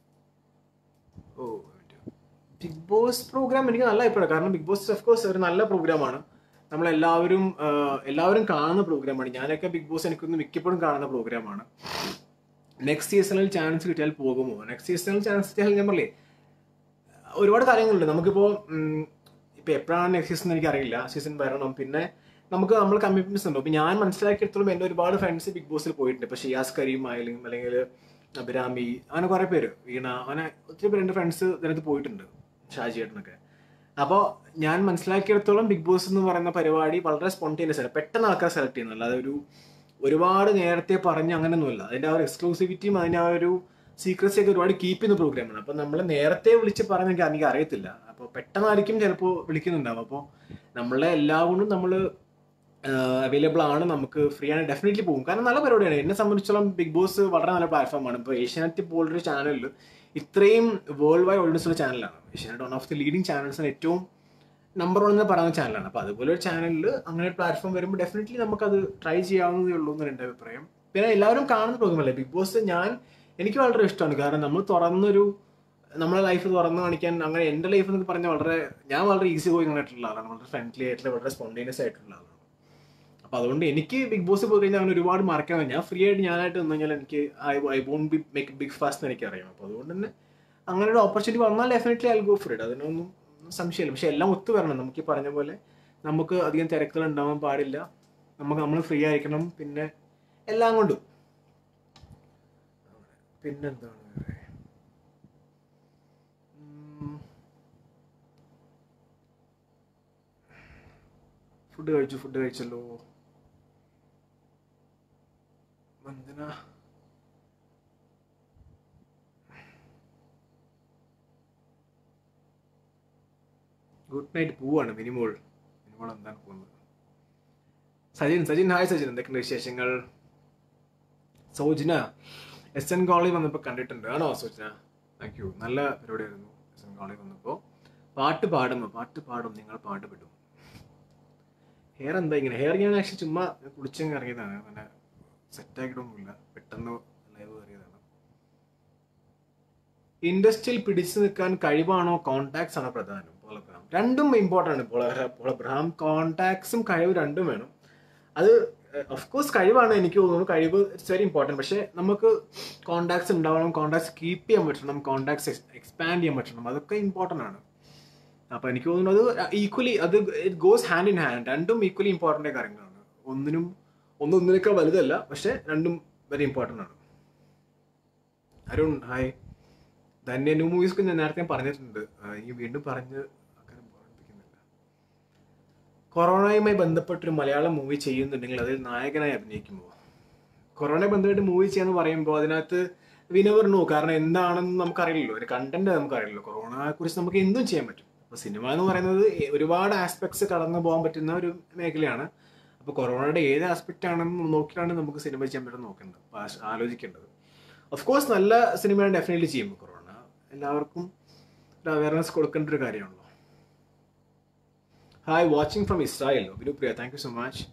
ഓ ബിഗ് ബോസ് പ്രോഗ്രാം എനിക്ക് നല്ല അഭിപ്രായം കാരണം ബിഗ് ബോസ് ഓഫ് കോഴ്സ് ഒരു നല്ല പ്രോഗ്രാമാണ് നമ്മളെല്ലാവരും ആഹ് എല്ലാവരും കാണുന്ന പ്രോഗ്രാമാണ് ഞാനൊക്കെ ബിഗ് ബോസ് എനിക്കൊന്ന് മിക്കപ്പോഴും കാണുന്ന പ്രോഗ്രാമാണ് നെക്സ്റ്റ് സീസണിൽ ചാൻസ് കിട്ടിയാൽ പോകുമോ നെക്സ്റ്റ് സീസണിൽ ചാൻസ് കിട്ടിയാൽ ഞാൻ പറയേ ഒരുപാട് കാര്യങ്ങളുണ്ട് നമുക്കിപ്പോൾ ഇപ്പോൾ എപ്പോഴാണ് നെക്സ്റ്റ് സീസൺ എനിക്കറിയില്ല സീസൺ വരണം പിന്നെ നമുക്ക് നമ്മൾ കമ്മിറ്റ്മെന്റ്സ് ഉണ്ട് അപ്പോൾ ഞാൻ മനസ്സിലാക്കിയെടുത്തോളം എൻ്റെ ഒരുപാട് ഫ്രണ്ട്സ് ബിഗ് ബോസിൽ പോയിട്ടുണ്ട് ഇപ്പോൾ ഷിയാസ് കരീം ആയാലും അല്ലെങ്കിൽ അഭിരാമി അങ്ങനെ കുറേ പേര് വീണ അങ്ങനെ ഒത്തിരി പേര് എൻ്റെ ഫ്രണ്ട്സ് ഇതിനകത്ത് പോയിട്ടുണ്ട് ഷാജിയേട്ടനൊക്കെ അപ്പോൾ ഞാൻ മനസ്സിലാക്കിയെടുത്തോളം ബിഗ് ബോസ് എന്ന് പറയുന്ന പരിപാടി വളരെ സ്പോണ്ടേനിയസ് ആണ് പെട്ടെന്ന് ആൾക്കാർ സെലക്ട് ചെയ്യുന്നത് അല്ലാതെ ഒരു ഒരുപാട് നേരത്തെ പറഞ്ഞ് അങ്ങനെയൊന്നുമില്ല അതിൻ്റെ ആ ഒരു എക്സ്ക്ലൂസിവിറ്റിയും അതിൻ്റെ ആ ഒരു സീക്രസി ഒക്കെ ഒരുപാട് കീപ്പ് ചെയ്യുന്ന പ്രോഗ്രാമാണ് അപ്പോൾ നമ്മൾ നേരത്തെ വിളിച്ച് പറഞ്ഞ എനിക്ക് എനിക്ക് അറിയത്തില്ല അപ്പോൾ പെട്ടെന്നായിരിക്കും ചിലപ്പോൾ വിളിക്കുന്നുണ്ടാവും അപ്പോൾ നമ്മളെ എല്ലാ കൊണ്ടും നമ്മൾ അവൈലബിൾ ആണ് നമുക്ക് ഫ്രീ ആണ് ഡെഫിനറ്റ്ലി പോകും കാരണം നല്ല പരിപാടിയാണ് എന്നെ സംബന്ധിച്ചോളം ബിഗ് ബോസ് വളരെ നല്ല പ്ലാറ്റ്ഫോമാണ് ഇപ്പോൾ ഏഷ്യാനെറ്റ് പോലൊരു ചാനലിൽ ഇത്രയും വേൾഡ് വൈഡ് ഓഡിയൻസ് ഉള്ള ചാനലാണ് Asianet one of the leading ചാനൽസിന് ഏറ്റവും നമ്പർ വൺ എന്ന് പറയുന്ന ചാനലാണ് അപ്പോൾ അതുപോലെ ഒരു ചാനലിൽ അങ്ങനെ ഒരു പ്ലാറ്റ്ഫോം വരുമ്പോൾ ഡെഫിനറ്റ്ലി നമുക്കത് ട്രൈ ചെയ്യാവുന്നതേ ഉള്ളൂ എന്നാണ് എൻ്റെ അഭിപ്രായം പിന്നെ എല്ലാവരും കാണുന്ന പ്രോഗ്രാമല്ലേ ബിഗ് ബോസ് ഞാൻ എനിക്ക് വളരെ ഇഷ്ടമാണ് കാരണം നമ്മൾ തുറന്നൊരു നമ്മളെ ലൈഫ് തുറന്നു കാണിക്കാൻ അങ്ങനെ എൻ്റെ ലൈഫ് എന്നൊക്കെ പറഞ്ഞാൽ വളരെ ഞാൻ വളരെ ഈസി ഗോയിങ് ആയിട്ടുള്ള ആളാണ് വളരെ ഫ്രണ്ട്ലി ആയിട്ടുള്ള വളരെ സ്പോണ്ടേനിയസ് ആയിട്ടുള്ള ആളാണ് അപ്പോൾ അതുകൊണ്ട് എനിക്ക് ബിഗ് ബോസ് പോയി കഴിഞ്ഞാൽ അങ്ങനെ ഒരുപാട് മറക്കാൻ ഞാൻ ഫ്രീ ആയിട്ട് ഞാനായിട്ട് നിന്ന് കഴിഞ്ഞാൽ എനിക്ക് I I won't be make big fast എന്ന് എനിക്കറിയാം അപ്പോൾ അതുകൊണ്ട് തന്നെ അങ്ങനെ ഒരു ഓപ്പർച്യൂണിറ്റി വന്നാൽ definitely I go for it അതിനൊന്നും സംശയമില്ല പക്ഷെ എല്ലാം ഒത്തു വരണം നമുക്ക് ഈ പറഞ്ഞ പോലെ നമുക്ക് അധികം തിരക്കുകൾ ഉണ്ടാവാൻ പാടില്ല നമുക്ക് നമ്മൾ ഫ്രീ ആയിരിക്കണം പിന്നെ എല്ലാം കൊണ്ടും പിന്നെന്താണ് വേറെ ഫുഡ് കഴിച്ചു ഫുഡ് കഴിച്ചല്ലോ വന്ദന ഗുഡ് നൈറ്റ് പോവാണ് മിനിമോൾ മിനിമോൾ എന്താണ് പോകുന്നത് സജിൻ സജിൻ ഹായ് സജിൻ എന്തൊക്കെയുണ്ട് വിശേഷങ്ങൾ സോജന എസ് എൻ കോളേജ് വന്നപ്പോൾ കണ്ടിട്ടുണ്ട് ആണോ സോജന താങ്ക് യു നല്ല പരിപാടിയായിരുന്നു എസ് എൻ കോളേജ് വന്നപ്പോൾ പാട്ട് പാടുമ്പോൾ പാട്ട് പാടും നിങ്ങൾ പാട്ട് വിടും ഹെയർ എന്താ ഇങ്ങനെ ഹെയർ ഞാൻ ആക്ച്വലി ചുമ്മാ കുളിച്ചങ്ങ് ഇറങ്ങിയതാണ് അങ്ങനെ സെറ്റാക്കിയിട്ടൊന്നുമില്ല പെട്ടെന്ന് ലൈവ് കയറിയതാണ് ഇൻഡസ്ട്രിയിൽ പിടിച്ചു നിൽക്കാൻ കഴിവാണോ കോണ്ടാക്ട്സ് ആണോ പ്രധാനം പോളബ്രഹാം രണ്ടും ഇമ്പോർട്ടൻ്റ് ആണ് പോളബ്രഹാം കോണ്ടാക്ട്സും കഴിവ് രണ്ടും വേണം അത് ഓഫ് കോഴ്സ് കഴിവാണ് എനിക്ക് തോന്നുന്നു കഴിവ് ഇറ്റ്സ് വെരി ഇമ്പോർട്ടൻറ്റ് പക്ഷേ നമുക്ക് കോണ്ടാക്ട്സ് ഉണ്ടാവണം കോണ്ടാക്ട്സ് കീപ്പ് ചെയ്യാൻ പറ്റണം കോണ്ടാക്ട്സ് എക്സ്പാൻഡ് ചെയ്യാൻ പറ്റണം അതൊക്കെ ഇമ്പോർട്ടൻ്റ് ആണ് അപ്പോൾ എനിക്ക് തോന്നുന്നത് ഈക്വലി അത് it goes hand in hand രണ്ടും ഈക്വലി ഇമ്പോർട്ടൻ്റ് കാര്യങ്ങളാണ് ഒന്നിനും ഒന്നും ഒന്നിനേക്കാൾ വലുതല്ല പക്ഷേ രണ്ടും വെരി ഇമ്പോർട്ടൻ്റ് ആണ് Arun hi Dhanya new movies ഞാൻ നേരത്തെ പറഞ്ഞിട്ടുണ്ട് ഈ വീണ്ടും പറഞ്ഞ് ആൾക്കാരെ ഓർമ്മിപ്പിക്കുന്നില്ല കൊറോണയുമായി ബന്ധപ്പെട്ടൊരു മലയാളം മൂവി ചെയ്യുന്നുണ്ടെങ്കിൽ അതിൽ നായകനായി അഭിനയിക്കുമ്പോൾ കൊറോണയെ ബന്ധപ്പെട്ട് മൂവി ചെയ്യാന്ന് പറയുമ്പോൾ അതിനകത്ത് വിനവർ നോ കാരണം എന്താണെന്ന് നമുക്കറിയില്ലല്ലോ ഒരു കണ്ടന്റ് നമുക്കറിയില്ലല്ലോ കൊറോണയെ കുറിച്ച് നമുക്ക് എന്തും ചെയ്യാൻ പറ്റും അപ്പോൾ സിനിമ എന്ന് പറയുന്നത് ഒരുപാട് ആസ്പെക്ട്സ് കടന്നു പോകാൻ പറ്റുന്ന ഒരു മേഖലയാണ് അപ്പോൾ കൊറോണയുടെ ഏത് ആസ്പെക്റ്റ് ആണെന്ന് നോക്കിയിട്ടാണ് നമുക്ക് സിനിമ ചെയ്യാൻ പറ്റുന്നത് നോക്കേണ്ടത് അപ്പോൾ ആലോചിക്കേണ്ടത് ഓഫ് കോഴ്സ് നല്ല സിനിമയാണ് ഡെഫിനറ്റ്ലി ചെയ്യും കൊറോണ എല്ലാവർക്കും ഒരു അവയർനെസ് കൊടുക്കേണ്ട ഒരു കാര്യമാണല്ലോ hi watching from Israel Vinupriya thank you so much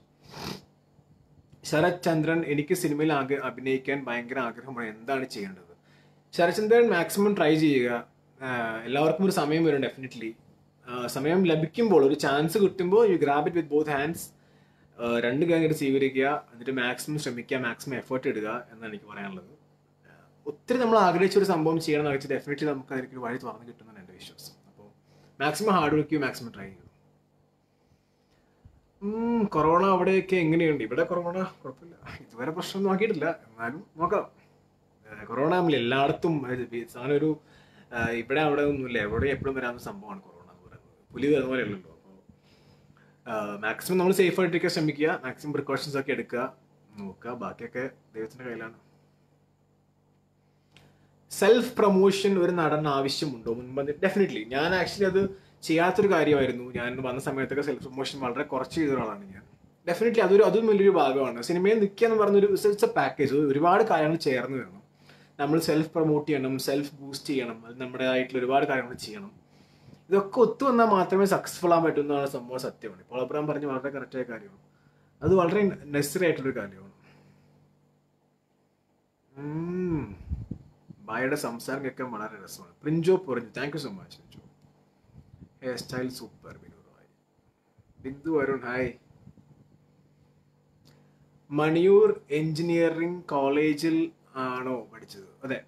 Sharath Chandran എനിക്ക് സിനിമയിൽ ആഗ്ര അഭിനയിക്കാൻ ഭയങ്കര ആഗ്രഹമാണ് എന്താണ് ചെയ്യേണ്ടത് ശരത്ചന്ദ്രൻ മാക്സിമം ട്രൈ ചെയ്യുക എല്ലാവർക്കും ഒരു സമയം വരും ഡെഫിനറ്റ്ലി സമയം ലഭിക്കുമ്പോൾ ഒരു ചാൻസ് കിട്ടുമ്പോൾ you grab it with both hands രണ്ട് കാര്യമായിട്ട് സ്വീകരിക്കുക എന്നിട്ട് മാക്സിമം ശ്രമിക്കുക മാക്സിമം എഫേർട്ട് ഇടുക എന്നാണ് എനിക്ക് പറയാനുള്ളത് ഒത്തിരി നമ്മൾ ആഗ്രഹിച്ച ഒരു സംഭവം ചെയ്യണം എന്ന് വെച്ചാൽ ഡെഫിനറ്റ്ലി നമുക്ക് അതിലേക്ക് ഒരു വഴി തുറന്നു കിട്ടുമെന്നാണ് എൻ്റെ വിശ്വാസം അപ്പോൾ മാക്സിമം ഹാർഡ് വർക്ക് ചെയ്യൂ മാക്സിമം ട്രൈ ചെയ്യൂ കൊറോണ അവിടെയൊക്കെ എങ്ങനെയുണ്ട് ഇവിടെ കൊറോണ കുഴപ്പമില്ല ഇതുവരെ പ്രശ്നമൊന്നും ആക്കിയിട്ടില്ല എന്നാലും നോക്കാം കൊറോണ നമ്മൾ എല്ലായിടത്തും സാധനം ഒരു ഇവിടെ അവിടെ ഒന്നുമില്ല എവിടെ എപ്പോഴും വരാവുന്ന സംഭവമാണ് കൊറോണ എന്ന് പറയുന്നത് പുലി വരുന്ന പോലെ അല്ലല്ലോ അപ്പോൾ മാക്സിമം നമ്മൾ സേഫ് ആയിട്ടിരിക്കാൻ ശ്രമിക്കുക മാക്സിമം പ്രിക്കോഷൻസ് ഒക്കെ എടുക്കുക നോക്കുക ബാക്കിയൊക്കെ ദൈവത്തിന്റെ കയ്യിലാണ് സെൽഫ് പ്രൊമോഷൻ ഒരു നടൻ ആവശ്യമുണ്ടോ മുൻപ് ഡെഫിനറ്റ്ലി ഞാൻ ആക്ച്വലി അത് ചെയ്യാത്തൊരു കാര്യമായിരുന്നു ഞാൻ വന്ന സമയത്തൊക്കെ സെൽഫ് പ്രൊമോഷൻ വളരെ കുറച്ച് ചെയ്ത ഒരാളാണ് ഞാൻ ഡെഫിനറ്റ്ലി അതൊരു അതും വലിയൊരു ഭാഗമാണ് സിനിമയിൽ നിൽക്കുക എന്ന് പറഞ്ഞൊരു ഇറ്റ്സ് എ പാക്കേജ് ഒരുപാട് കാര്യങ്ങൾ ചേർന്ന് വേണം നമ്മൾ സെൽഫ് പ്രൊമോട്ട് ചെയ്യണം സെൽഫ് ബൂസ്റ്റ് ചെയ്യണം അത് നമ്മുടേതായിട്ടുള്ള ഒരുപാട് കാര്യങ്ങൾ ചെയ്യണം ഇതൊക്കെ ഒത്തു വന്നാൽ മാത്രമേ സക്സസ്ഫുൾ ആകാൻ പറ്റൂ എന്നാണ് സംഭവം സത്യമാണ് ഇപ്പോൾ അബ്രാം പറഞ്ഞ് വളരെ കറക്റ്റായ കാര്യമാണ് അത് വളരെ നെസറി ആയിട്ടുള്ളൊരു കാര്യമാണ് ബായുടെ സംസാരം കേൾക്കാൻ വളരെ രസമാണ് Prinjo Porinju thank you so much Prinjo hair style super Binu Roy Bindu Arun hi Maniyur engineering കോളേജിൽ ആണോ പഠിച്ചത് അതെ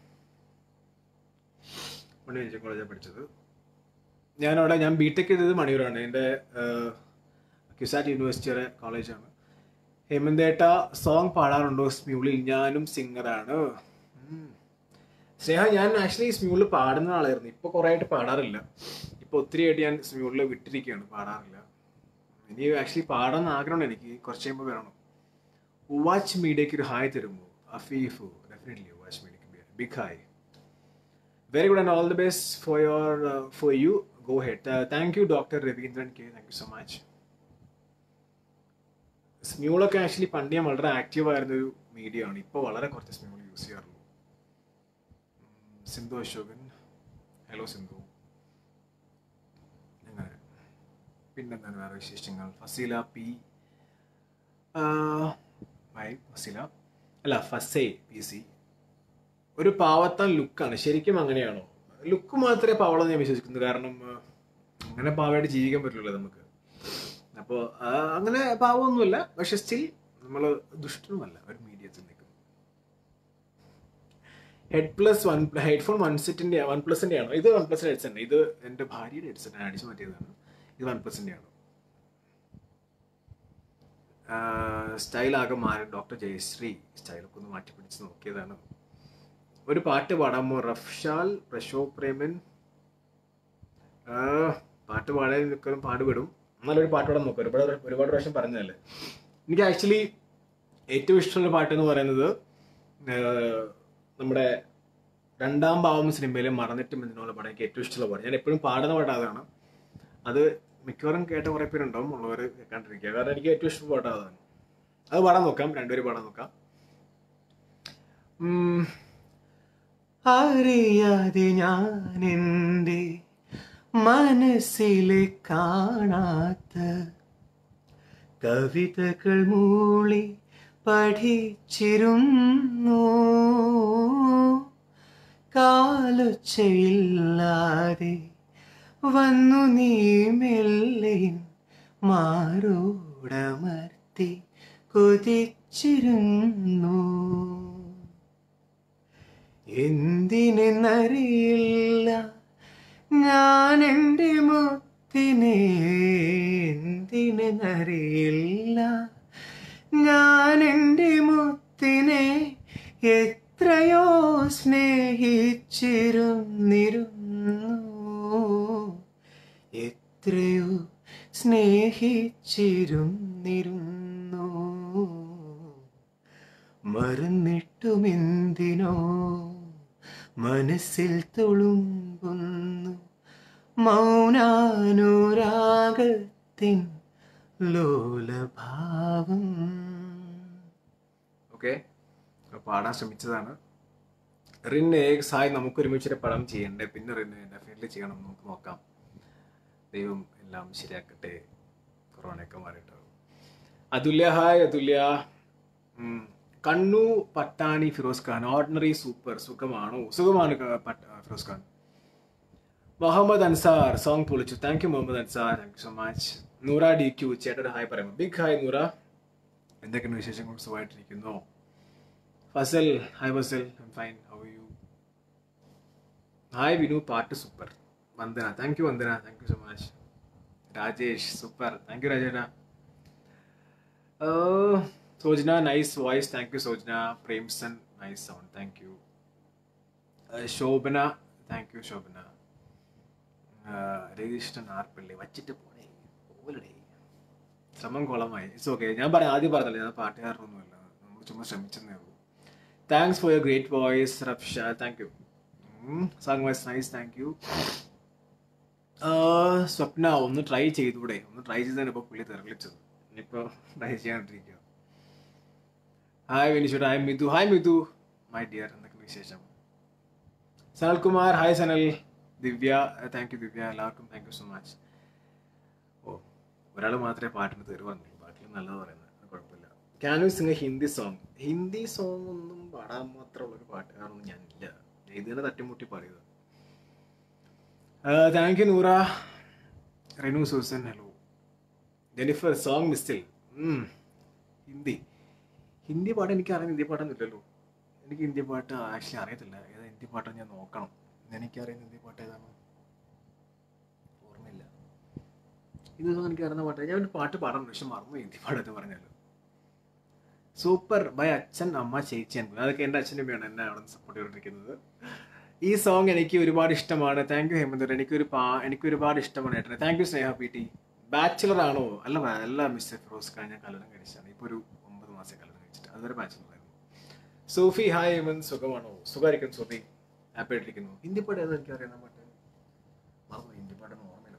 മണിയൂർ എഞ്ചിനീയറിംഗ് കോളേജിൽ പഠിച്ചത് ഞാനവിടെ ഞാൻ ബി ടെക് ചെയ്തത് മണിയൂരാണ് എൻ്റെ ക്യുസാറ്റ് യൂണിവേഴ്സിറ്റിയുടെ കോളേജാണ് ഹേമന്തേട്ട സോങ് പാടാറുണ്ടോ സ്മ്യൂളിൽ ഞാനും സിംഗറാണ് സ്നേഹ ഞാൻ ആക്ച്വലി സ്മ്യൂളിൽ പാടുന്ന ആളായിരുന്നു ഇപ്പോൾ കുറേ ആയിട്ട് പാടാറില്ല ഇപ്പോൾ ഒത്തിരി ആയിട്ട് ഞാൻ സ്മ്യൂളിൽ വിട്ടിരിക്കുകയാണ് പാടാറില്ല ഇനി ആക്ച്വലി പാടാൻ ആഗ്രഹമുണ്ട് എനിക്ക് കുറച്ച് കഴിയുമ്പോൾ വരണം വാച്ച് മീഡിയക്ക് ഒരു ഹായ് തരുമോ അഫീഫ് ഡെഫിനറ്റ്ലി വാച്ച് മീഡിയക്ക് big hi very good and all the best for your for you go ahead thank you doctor Ravindran K thank you so much സ്മ്യൂളൊക്കെ ആക്ച്വലി പണ്ട് ഞാൻ വളരെ ആക്റ്റീവ് ആയിരുന്ന ഒരു മീഡിയ ആണ് ഇപ്പോൾ വളരെ കുറച്ച് സ്മ്യൂൾ യൂസ് ചെയ്യാറുള്ളൂ സിന്ധു അശോകൻ ഹലോ സിന്ധു അങ്ങനെ പിന്നെന്താണ് വേറെ വിശേഷങ്ങൾ ഫസീല പി മൈ ഫസീല അല്ല ഫസേ പി സി ഒരു പാവത്താൻ ലുക്കാണ് ശരിക്കും അങ്ങനെയാണോ ലുക്ക് മാത്രമേ പാവളെന്ന് ഞാൻ വിശ്വസിക്കുന്നു കാരണം അങ്ങനെ പാവയായിട്ട് ജീവിക്കാൻ പറ്റുള്ളൂ നമുക്ക് അപ്പോൾ അങ്ങനെ പാവമൊന്നുമില്ല പക്ഷെ സ്റ്റിൽ നമ്മൾ ദുഷ്ടനുമല്ല ഒരു മീഡിയത്തിൽ നിൽക്കും head plus one headphone one സെറ്റിന്റെ വൺ പ്ലസിന്റെ ആണോ ഇത് വൺ പ്ലസിന്റെ ഹെഡ്സെറ്റ് ഇത് എൻ്റെ ഭാര്യയുടെ ഹെഡ്സെറ്റ് ആണ് അടിച്ചു മാറ്റിയതാണ് ഇത് വൺ പ്ലസിന്റെ ആണ് സ്റ്റൈലാകെ മാറി ഡോക്ടർ ജയശ്രീ സ്റ്റൈലൊക്കെ ഒന്ന് മാറ്റി പിടിച്ച് നോക്കിയതാണ് ഒരു പാട്ട് പാടാമോ റഫ്ഷാൽ പ്രശോഭ് പ്രേമൻ ആ, പാട്ട് പാടാൻ നിൽക്കലും പാടുപെടും നല്ലൊരു പാട്ട് പാടാൻ നോക്കും ഒരുപാട് ഒരുപാട് പ്രാവശ്യം പറഞ്ഞതല്ലേ എനിക്ക് ആക്ച്വലി ഏറ്റവും ഇഷ്ടമുള്ള പാട്ട് എന്ന് പറയുന്നത് ആ, നമ്മുടെ രണ്ടാം ഭാവം സിനിമയിലെ മറന്നിട്ടും എന്തിനുള്ള പാട്ട് എനിക്ക് ഏറ്റവും ഇഷ്ടമുള്ള പാട്ട് ഞാൻ എപ്പോഴും പാടുന്ന പാട്ട് അതാണ് അത് മിക്കവാറും കേട്ട കുറേ പേരുണ്ടാവും ഉള്ളവർ കേൾക്കാണ്ടിരിക്കുക കാരണം എനിക്ക് ഏറ്റവും ഇഷ്ടപ്പെട്ട പാട്ട് അതാണ് അത് പാടാൻ നോക്കാം രണ്ടുപേരും പാടാൻ നോക്കാം ഉം. അറിയാതെ ഞാൻ എൻ്റെ മനസ്സിലെ കാണാത്ത കവിതകൾ മൂളി പഠിച്ചിരുന്നു കാലൊച്ചയില്ലാതെ വന്നു നീ മെല്ലയും മാറോടമർത്തി കൊതിച്ചിരുന്നു എന്തിനെന്നറിയില്ല ഞാൻ എൻ്റെ മുത്തിനെ എന്തിനെന്നറിയില്ല ഞാൻ എൻ്റെ മുത്തിനെ എത്രയോ സ്നേഹിച്ചിരുന്നിരുന്നു എത്രയോ സ്നേഹിച്ചിരുന്നിരുന്നു മറന്നിട്ടുമെന്തിനോ മനസ്സിൽ തുളുമ്പുന്നു മൗനാനുരാഗത്തിൻ ലോലഭാവം ഓക്കെ പാടാൻ ശ്രമിച്ചതാണ് റിന് സായ് നമുക്ക് ഒരുമിച്ചൊരു പടം ചെയ്യണ്ടേ പിന്നെ റിന് ഡെഫിനറ്റ്ലി ചെയ്യണം നമുക്ക് നോക്കാം ദൈവം എല്ലാം ശരിയാക്കട്ടെ കൊറോണയൊക്കെ മാറിയിട്ട് അതുല്യ ഹായ് അതുല്യ ഉം. കണ്ണു പട്ടാണി ഫിറോസ് ഖാൻ ഓർഡിനറി സൂപ്പർ സുഖമാണോ സുഖമാണ് ക- പട്ട- ഫിറോസ് ഖാൻ മുഹമ്മദ് അൻസാർ സോങ് പൊളിച്ചു thank you Muhammad Ansar thank you so much Noora D Q ചേട്ടൻ ഹായ് പറയുമ്പോൾ ബിഗ് ഹായ് നൂറ എന്തൊക്കെയാണ് വിശേഷങ്ങൾ സുഖമായിട്ടിരിക്കുന്നു Fazal hi Fazal fine how you hi Vinu പാട്ട് super Vandana thank you Vandana thank you so much Rajesh super thank you Rajesh Sojana nice voice thank you Sojana Premson nice sound thank you Shobhana thank you Shobhana രജിഷ്ടൻ ആർപ്പള്ളി വച്ചിട്ട് പോണേ പോലടേ ശ്രമം കുളമായി ഇറ്റ്സ് ഓക്കെ ഞാൻ പറയാം ആദ്യം പറഞ്ഞല്ലേ ഞാൻ പാട്ടുകാരനൊന്നുമല്ല നമ്മൾ ചുമ്മാ ശ്രമിച്ചെന്നേ ഉള്ളൂ thanks for your great voice Rafsha thank you song was nice thank you Swapna ഒന്ന് ട്രൈ ചെയ്തൂടെ ഒന്ന് ട്രൈ ചെയ്താണ് ഇപ്പോൾ പുള്ളി തെരളിച്ചത് ഇനിയിപ്പോൾ ട്രൈ ചെയ്യാണ്ടിരിക്കുക ഹായ് വിനിഷുട്ട് hi Mithu hi Mithu my dear എന്തൊക്കെ വിശേഷം Sanalkumar hi Sanal Divya thank you Divya എല്ലാവർക്കും താങ്ക് യു സോ മച്ച് ഓ ഒരാൾ മാത്രമേ പാട്ടിന് തെറി പറഞ്ഞുള്ളൂ ബാക്കി നല്ലത് പറയുന്നത് അത് കുഴപ്പമില്ല can you sing Hindi song Hindi song ഒന്നും പാടാൻ മാത്രമുള്ള ഒരു പാട്ടുകാരൊന്നും ഞാനില്ല ഇതിനെ തട്ടിമുട്ടി പറയുന്നത് thank you Noora Renu Susan hello Jennifer song മിസ്റ്റിൽ ഹിന്ദി ഹിന്ദി പാട്ട് എനിക്ക് അറിയാം ഹിന്ദി പാട്ടൊന്നുമില്ലല്ലോ എനിക്ക് ഹിന്ദി പാട്ട് ആക്ച്വലി അറിയത്തില്ല ഏതാ ഹിന്ദി പാട്ട് ഞാൻ നോക്കണം എനിക്കറിയുന്ന ഹിന്ദി പാട്ട് ഏതാണ് ഓർമ്മയില്ല ഇത് എനിക്ക് അറിയുന്ന പാട്ട് ഞാൻ ഒരു പാട്ട് പാടാൻ പക്ഷെ മറന്നു ഹിന്ദി പാടത്ത് പറഞ്ഞല്ലോ സൂപ്പർ ബൈ അച്ഛൻ അമ്മ ചേച്ചി അൻപത് അതൊക്കെ എൻ്റെ അച്ഛൻ്റെ അമ്മയാണ് എന്നെ അവിടെ സപ്പോർട്ട് ചെയ്തുകൊണ്ടിരിക്കുന്നത് ഈ സോങ് എനിക്ക് ഒരുപാട് ഇഷ്ടമാണ് താങ്ക് യു ഹേമന്ത് എനിക്കൊരു പാ എനിക്ക് ഒരുപാട് ഇഷ്ടമാണ് ഏട്ടനെ thank you Sneha P T bachelor ആണോ അല്ല അല്ല മിസ്റ്റർ ഫിറോസ് ഖാൻ ഞാൻ കല്യാണം കഴിച്ചാണ് ഇപ്പോൾ ഒരു ഒമ്പത് മാസം കല്യാണം കഴിച്ചിട്ട് അതൊരു ബാച്ചിലർ ആയിരുന്നു സോഫി ഹായ് ഹേമന്ത് സുഖമാണോ സുഖമായിരിക്കും സോഫി ഹാപ്പി ആയിട്ടിരിക്കുന്നു ഹിന്ദി പാട്ട് ഏതാ എനിക്ക് അറിയാൻ പാട്ട് മറന്നു ഹിന്ദി പാട്ടൊന്നും ഓർമ്മയില്ല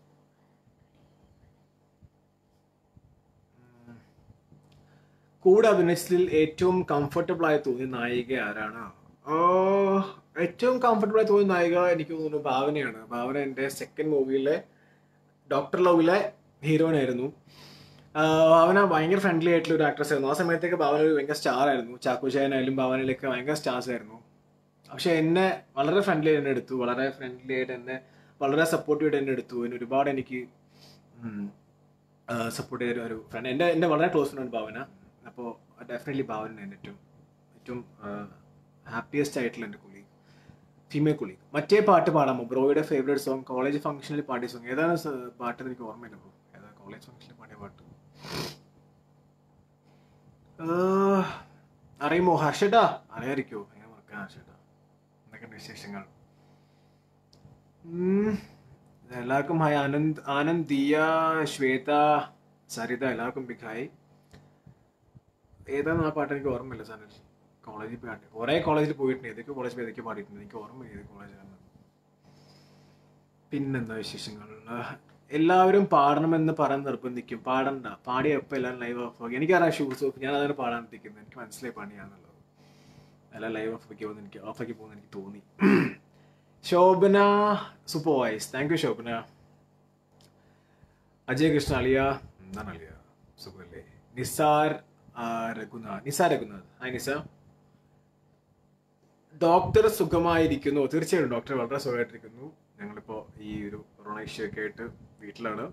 ഉം. കൂടെ അഭിനയിച്ചതിൽ ഏറ്റവും കംഫർട്ടബിൾ ആയി തോന്നിയ നായിക ആരാണ് ആ, ഏറ്റവും കംഫർട്ടബിൾ ആയി തോന്നിയ നായിക എനിക്ക് തോന്നുന്നു ഭാവനയാണ് ഭാവന എൻ്റെ സെക്കൻഡ് മൂവിയിലെ ഡോക്ടർ ലവിലെ ഹീറോയിൻ ആയിരുന്നു ആ, ഭാവന ഭയങ്കര ഫ്രണ്ട്ലി ആയിട്ടുള്ള ഒരു ആക്ട്രസ് ആയിരുന്നു ആ സമയത്തൊക്കെ ഭാവന ഒരു ഭയങ്കര സ്റ്റാർ ആയിരുന്നു ചാക്കോചായനായാലും ഭാവനയിലൊക്കെ ഭയങ്കര സ്റ്റാർസ് ആയിരുന്നു പക്ഷെ എന്നെ വളരെ ഫ്രണ്ട്ലി ആയിട്ട് എന്നെ എടുത്തു വളരെ ഫ്രണ്ട്ലി ആയിട്ട് എന്നെ വളരെ സപ്പോർട്ടീവ് ആയിട്ട് എന്നെ എടുത്തു എന്നെ ഒരുപാട് എനിക്ക് ഉം, സപ്പോർട്ട് ചെയ്ത ഒരു ഫ്രണ്ട് എൻ്റെ എൻ്റെ വളരെ ക്ലോസ് ഫ്രണ്ട് ഭാവന അപ്പോൾ ഡെഫിനറ്റ്ലി ഭാവന എൻ്റെ ഏറ്റവും ഏറ്റവും ഹാപ്പിയസ്റ്റ് ആയിട്ടുള്ള എൻ്റെ കുളി ഫീമെയിൽ കുളി മറ്റേ പാട്ട് പാടാമോ ബ്രോയുടെ ഫേവറേറ്റ് സോങ് കോളേജ് ഫംഗ്ഷനിൽ പാടിയ സോങ് ഏതാണ് സ- പാട്ട് എന്ന് എനിക്ക് ഓർമ്മയില്ല ബ്രോ ഏതാ കോളേജ് ഫംഗ്ഷനിൽ പാടിയ പാട്ട് ആഹ്, അറിയുമോ ഹർഷട്ടാ അറിയാതിരിക്കോ എങ്ങനെ മറക്കാൻ ഹർഷട്ടാ എന്തൊക്കെയുണ്ട് വിശേഷങ്ങൾ ഉം. എല്ലാവർക്കും ഹായ് ആനന്ദ് ആനന്ദ് ദിയ ശ്വേത സരിത എല്ലാവർക്കും ബിഗ് ഹായ് ഏതാണ് ആ പാട്ട് എനിക്ക് ഓർമ്മയില്ല സാറിന് കോളേജിൽ പാട്ട് കുറേ കോളേജിൽ പോയിട്ടുണ്ട് ഏതൊക്കെ കോളേജിൽ ഏതൊക്കെ പാടിയിട്ടുണ്ട് എനിക്ക് ഓർമ്മയില്ല ഏത് കോളേജിലാണ് പിന്നെന്താ വിശേഷങ്ങൾ ആഹ്, എല്ലാവരും പാടണമെന്ന് പറയാൻ നിർബന്ധിക്കും പാടണ്ട പാടിയ എപ്പോൾ എല്ലാം ലൈവ് ഓഫ് ആക്കി എനിക്കറിയാം ഷൂസ് ഓഫ് ഞാൻ അതിന് പാടാൻ ഇരിക്കുന്നത് എനിക്ക് മനസ്സിലായി പണിയാന്നുള്ളത് എല്ലാം ലൈവ് ഓഫ് ആക്കി പോകുന്ന എനിക്ക് ഓഫ് ആക്കി പോകുന്ന എനിക്ക് തോന്നി Shobhana super voice thank you Shobhana Ajay Krishna അളിയ എന്താണ് അളിയ സുഖല്ലേ നിസാർ ആ, രഘുനാഥ് നിസാർ രഘുനാഥ് ഹായ് നിസാർ ഡോക്ടർ സുഖമായിരിക്കുന്നു തീർച്ചയായും ഡോക്ടർ വളരെ സുഖമായിട്ടിരിക്കുന്നു ഞങ്ങളിപ്പോ ഈ ഒരു കൊറോണ ഇഷ്യൂ ഒക്കെ ആയിട്ട് വീട്ടിലാണ്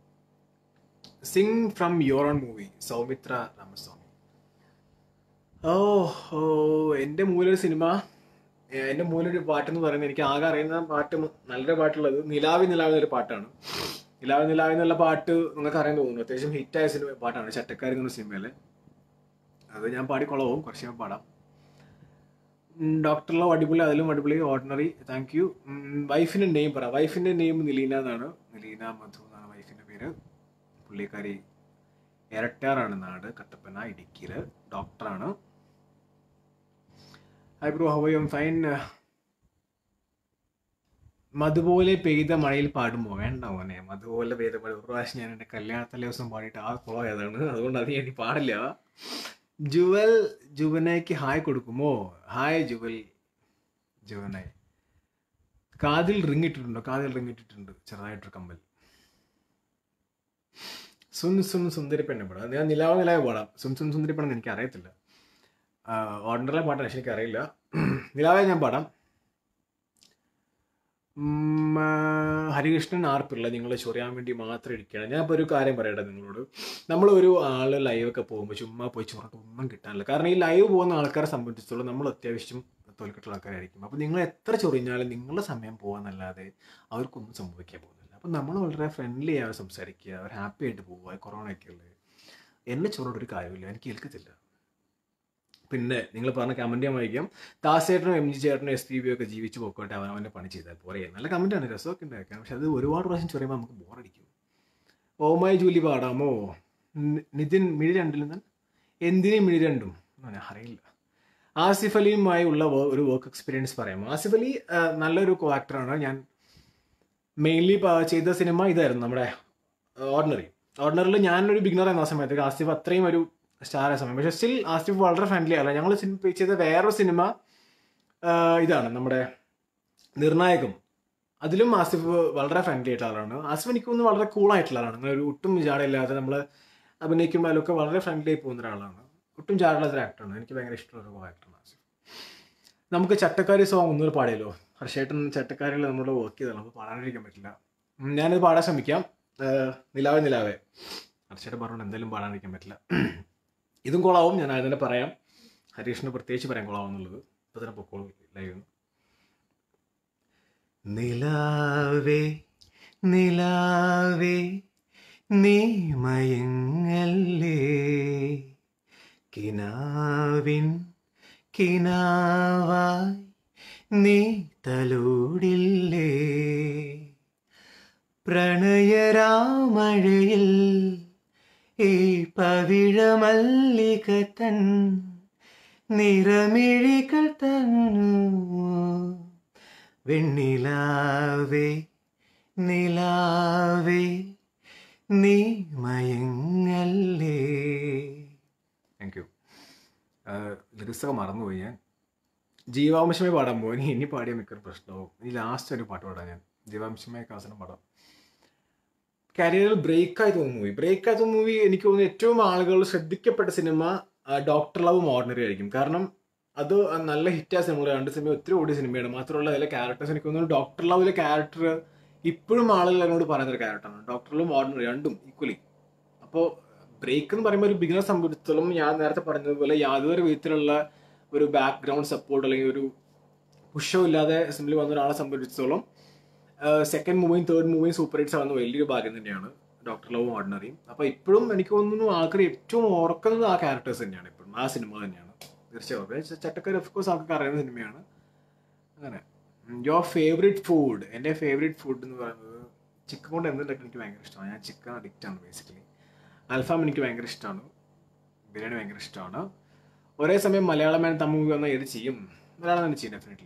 sing from your own movie Soumithra Ramaswamy ഓ ഓ എൻ്റെ മൂലൊരു സിനിമ ഏഹ് എൻ്റെ മൂലൊരു പാട്ടെന്ന് പറയുന്നത് എനിക്ക് ആകെ അറിയുന്ന പാട്ട് മ- നല്ലൊരു പാട്ടുള്ളത് നിലാവി നിലാവി എന്നൊരു പാട്ടാണ് നിലാവി നിലാവി എന്നുള്ള പാട്ട് നിങ്ങൾക്ക് അറിയാൻ തോന്നുന്നു അത്യാവശ്യം ഹിറ്റായ സിനിമ പാട്ടാണ് ചട്ടക്കാരി എന്ന സിനിമയിലെ അത് ഞാൻ പാടിക്കൊള്ളവും കുറച്ച് ഞാൻ പാടാം ഡോക്ടറിലോ അടിപൊളി അതിലും അടിപൊളി ഓർഡിനറി താങ്ക് യു വൈഫിന്റെ നെയിം പറ വൈഫിന്റെ നെയിം നിലീന എന്നാണ് നിലീന മധു എന്നാണ് വൈഫിന്റെ പേര് പുള്ളിക്കാരി എരട്ടാറാണ് നാട് കട്ടപ്പന ഇടുക്കിയില് ഡോക്ടറാണ് hi bro how you fine മതുപോലെ പെയ്ത മഴയിൽ പാടുമോ വേണ്ട മോനെ മതുപോലെ പെയ്ത മഴ ഒരു പ്രാവശ്യം ഞാൻ എൻ്റെ കല്യാണത്തലേ ദിവസം പാടിയിട്ട് ആ പോയതാണ് അതുകൊണ്ട് അത് ഞാൻ ഇനി പാടില്ല ജുവൽ ജുവനയ്ക്ക് ഹായ് കൊടുക്കുമോ ഹായ് ജുവൽ ജുവനായി കാതിൽ റിങ് ഇട്ടിട്ടുണ്ടോ കാതിൽ റിങ് ഇട്ടിട്ടുണ്ട് ചെറുതായിട്ടൊരു കമ്പൽ സുൻ സുൻ സുന്ദരി പെണ്ണെ പാടാം ഞാൻ നിലാവ് നിലാവ് പാടാം സുൻ സുൻ സുന്ദരി പെണ്ണെന്ന് എനിക്ക് അറിയത്തില്ല ഓർഡറിലെ പാട്ടാണ് പക്ഷെ എനിക്ക് അറിയില്ല നിലാവെ ഞാൻ പാടാം ഉം, ആ, ഹരികൃഷ്ണൻ ആർ പിള്ള നിങ്ങൾ ചൊറിയാൻ വേണ്ടി മാത്രം ഇരിക്കുകയാണ് ഞാൻ ഇപ്പോൾ ഒരു കാര്യം പറയട്ടെ നിങ്ങളോട് നമ്മൾ ഒരു ആള് ലൈവ് ഒക്കെ പോകുമ്പോൾ ചുമ്മാ പോയി ചൊറക്കം ഒന്നും കിട്ടാനില്ല കാരണം ഈ ലൈവ് പോകുന്ന ആൾക്കാരെ സംബന്ധിച്ചിടത്തോളം നമ്മൾ അത്യാവശ്യം തോൽക്കിട്ടുള്ള ആൾക്കാരായിരിക്കും അപ്പോൾ നിങ്ങൾ എത്ര ചൊറിഞ്ഞാലും നിങ്ങളുടെ സമയം പോകാന്നല്ലാതെ അവർക്കൊന്നും സംഭവിക്കാൻ പോകുന്നില്ല അപ്പോൾ നമ്മൾ വളരെ ഫ്രണ്ട്ലി ആയി സംസാരിക്കുക അവർ ഹാപ്പി ആയിട്ട് പോവുക കൊറോണ ഒക്കെ ഉള്ളത് എന്നെ ചൊറോട് ഒരു കാര്യമില്ല എനിക്ക് കേൾക്കത്തില്ല പിന്നെ നിങ്ങൾ പറഞ്ഞ കമന്റ് ഞാൻ വായിക്കാം ദാസേട്ടനും എം ജി ചേട്ടനും എസ് പി ബി ഒക്കെ ജീവിച്ച് പോക്കോട്ടെ അവൻ അവൻ്റെ പണി ചെയ്താൽ പോരെ നല്ല കമന്റാണ് രസമൊക്കെ ഉണ്ടാക്കാം പക്ഷെ അത് ഒരുപാട് പ്രാവശ്യം ചൊറിയുമ്പോൾ നമുക്ക് ബോറടിക്കും ഓമായി ജൂലി പാടാമോ നി- നിതിൻ മിഴി രണ്ടിൽ നിന്ന് എന്തിനും മിഴി രണ്ടും എന്ന് ഞാൻ അറിയില്ല ആസിഫ് അലിയുമായി ഉള്ള വോ- ഒരു വർക്ക് എക്സ്പീരിയൻസ് പറയാമോ ആസിഫ് അലി ആ, നല്ലൊരു കോ ആക്ടറാണ് ഞാൻ മെയിൻലി ചെയ്ത സിനിമ ഇതായിരുന്നു നമ്മുടെ ഓർഡിനറി ഓർഡിനറിൽ ഞാനൊരു ബിഗിനർ എന്ന സമയത്ത് ആസിഫ് അത്രയും ഒരു സ്റ്റാർ ആയ സമയം പക്ഷെ സ്റ്റിൽ ആസിഫ് വളരെ ഫ്രണ്ട്ലി അല്ല ഞങ്ങൾ സിനിമ ചെയ്ത വേറൊരു സിനിമ ആ, ഇതാണ് നമ്മുടെ നിർണായകം അതിലും ആസിഫ് വളരെ ഫ്രണ്ട്ലി ആയിട്ടുള്ള ആളാണ് ആസിഫ് എനിക്ക് തോന്നുന്നു വളരെ കൂൾ ആയിട്ടുള്ള ആളാണ് അങ്ങനെ ഒരു ഒട്ടും ജാടയില്ലാതെ നമ്മൾ അഭിനയിക്കുമ്പോൾ അതിലൊക്കെ വളരെ ഫ്രണ്ട്ലി ആയി പോകുന്ന ഒരാളാണ് ഒട്ടും ജാടുള്ള ഒരു ആക്ടറാണ് എനിക്ക് ഭയങ്കര ഇഷ്ടമുള്ള ഒരു ആക്ടറാണ് ആസിഫ് നമുക്ക് ചട്ടക്കാരി സോങ് ഒന്നുകൂടെ പാടിയല്ലോ ഹർഷേട്ടൻ ചട്ടക്കാരിൽ നമ്മൾ വർക്ക് ചെയ്തതാണ് അപ്പോൾ പാടാണ്ടിരിക്കാൻ പറ്റില്ല ഉം, ഞാനത് പാടാൻ ശ്രമിക്കാം ഏഹ്, നിലാവേ നിലാവേ ഹർഷേട്ടൻ പറഞ്ഞുകൊണ്ട് എന്തായാലും പാടാണ്ടിരിക്കാൻ പറ്റില്ല ഇതും കൊളാവും ഞാൻ അതിനെ പറയാം ഹരീഷിന് പ്രത്യേകിച്ച് പറയാൻ കൊളാവും എന്നുള്ളത് ഇപ്പൊ തന്നെ പൊക്കോളൂ ലൈവ് നിലാവേ നിലാവേ നീ മയങ്ങല്ലേ കിനാവിൻ കിനാവായി നീ തലോടില്ലേ പ്രണയരാമഴയിൽ ഈ പവിഴമല്ലിക തൻ നിറമിഴികൾ തന്നു വെണ്ണിലാവേ നിലാവേ നീ മയങ്ങല്ലേ താങ്ക് യു ലിറിക്സൊക്കെ മറന്നുപോയി ഞാൻ ജീവാംശമേ പാടാൻ പോകും ഇനി ഇനി പാടിയ മിക്കൊരു പ്രശ്നവും ഇനി ലാസ്റ്റ് ഒരു പാട്ട് പാടാം ഞാൻ ജീവാംശമേ അവസരം പാടാം കരിയറിൽ ബ്രേക്കായി തോന്നുന്ന മൂവി ബ്രേക്കായി തോന്നുന്ന മൂവി എനിക്ക് തോന്നുന്നു ഏറ്റവും ആളുകൾ ശ്രദ്ധിക്കപ്പെട്ട സിനിമ ഡോക്ടർ ലവും ഓർഡിനറി ആയിരിക്കും കാരണം അത് നല്ല ഹിറ്റായ സിനിമ രണ്ട് സിനിമ ഒത്തിരി ഓടിയ സിനിമയാണ് മാത്രമല്ല അതിലെ ക്യാരക്ടേഴ്സ് എനിക്ക് തോന്നുന്നു ഡോക്ടർ ലവിലെ ക്യാരക്ടർ ഇപ്പോഴും ആളുകൾ എന്നോട് പറയുന്ന ഒരു ക്യാരക്ടറാണ് ഡോക്ടർ ലവും ഓർഡിനറി രണ്ടും ഈക്വലി അപ്പോൾ ബ്രേക്ക് എന്ന് പറയുമ്പോൾ ഒരു ബിഗിനർ സംബന്ധിച്ചിടത്തോളം ഞാൻ നേരത്തെ പറഞ്ഞതുപോലെ യാതൊരു വിധത്തിലുള്ള ഒരു ബാക്ക്ഗ്രൗണ്ട് സപ്പോർട്ട് അല്ലെങ്കിൽ ഒരു പുഷോ ഇല്ലാതെ സിംപ്ലി വന്ന ഒരാളെ സംബന്ധിച്ചിടത്തോളം സെക്കൻഡ് മൂവിയും തേർഡ് മൂവിയും സൂപ്പർ ഹിറ്റ്സ് ആവുന്ന വലിയൊരു ഭാഗ്യം തന്നെയാണ് ഡോക്ടർ ലവും ഓർഡിനറിയും അപ്പോൾ ഇപ്പോഴും എനിക്ക് തോന്നുന്നു ആൾക്കാർ ഏറ്റവും ഓർക്കുന്നത് ആ ക്യാരക്ടേഴ്സ് തന്നെയാണ് ഇപ്പോഴും ആ സിനിമ തന്നെയാണ് തീർച്ചയായും ചട്ടക്കർ ഓഫ് കോഴ്സ് ആൾക്കാർക്ക് അറിയുന്ന സിനിമയാണ് അങ്ങനെ യുവർ ഫേവറേറ്റ് ഫുഡ് എൻ്റെ ഫേവറേറ്റ് ഫുഡ് എന്ന് പറയുന്നത് ചിക്കൻ കൊണ്ട് എന്തുണ്ടാക്കി എനിക്ക് ഭയങ്കര ഇഷ്ടമാണ് ഞാൻ ചിക്കൻ അഡിക്റ്റ് ആണ് ബേസിക്കലി അൽഫാം എനിക്ക് ഭയങ്കര ഇഷ്ടമാണ് ബിരിയാണി ഭയങ്കര ഇഷ്ടമാണ് ഒരേ സമയം മലയാളം ആൻഡ് തമിഴ് മൂവി വന്നാൽ ഏത് ചെയ്യും മലയാളം തന്നെ ചെയ്യും definitely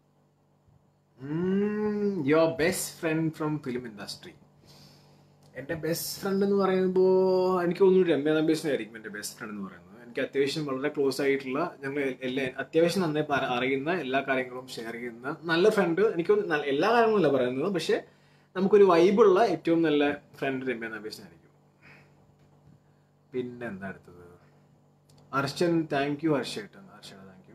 your best friend from film industry എൻ്റെ ബെസ്റ്റ് ഫ്രണ്ട് എന്ന് പറയുമ്പോൾ എനിക്ക് തോന്നുന്നു രമ്യ നമ്പീഷിനായിരിക്കും എൻ്റെ ബെസ്റ്റ് ഫ്രണ്ട് എന്ന് പറയുന്നത് എനിക്ക് അത്യാവശ്യം വളരെ ക്ലോസ് ആയിട്ടുള്ള ഞങ്ങൾ എല്ലാ അത്യാവശ്യം നന്നായി പറ- അറിയുന്ന എല്ലാ കാര്യങ്ങളും ഷെയർ ചെയ്യുന്ന നല്ല ഫ്രണ്ട് എനിക്ക് തോന്നുന്നു നല്ല- എല്ലാ കാര്യങ്ങളും അല്ല പറയുന്നത് പക്ഷേ നമുക്കൊരു വൈബുള്ള ഏറ്റവും നല്ല ഫ്രണ്ട് രമ്യ നമ്പീഷിനായിരിക്കും പിന്നെ എന്താ അടുത്തത് ഹർഷൻ താങ്ക് യു ഹർഷേട്ടൻ ഹർഷേട്ട thank you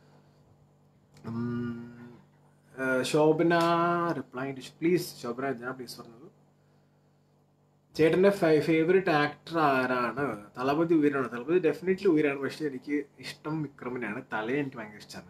Shobhana reply please Shobhana ഞാൻ പ്ലീസ് പറഞ്ഞത് ചേട്ടന്റെ ഫേവറേറ്റ് ആക്ടർ ആരാണ് തളപതി ഉയരാണ് തളപതി ഡെഫിനറ്റ്ലി ഉയരാണ് പക്ഷെ എനിക്ക് ഇഷ്ടം വിക്രമിനാണ് തലയെ എനിക്ക് ഭയങ്കര ഇഷ്ടമാണ്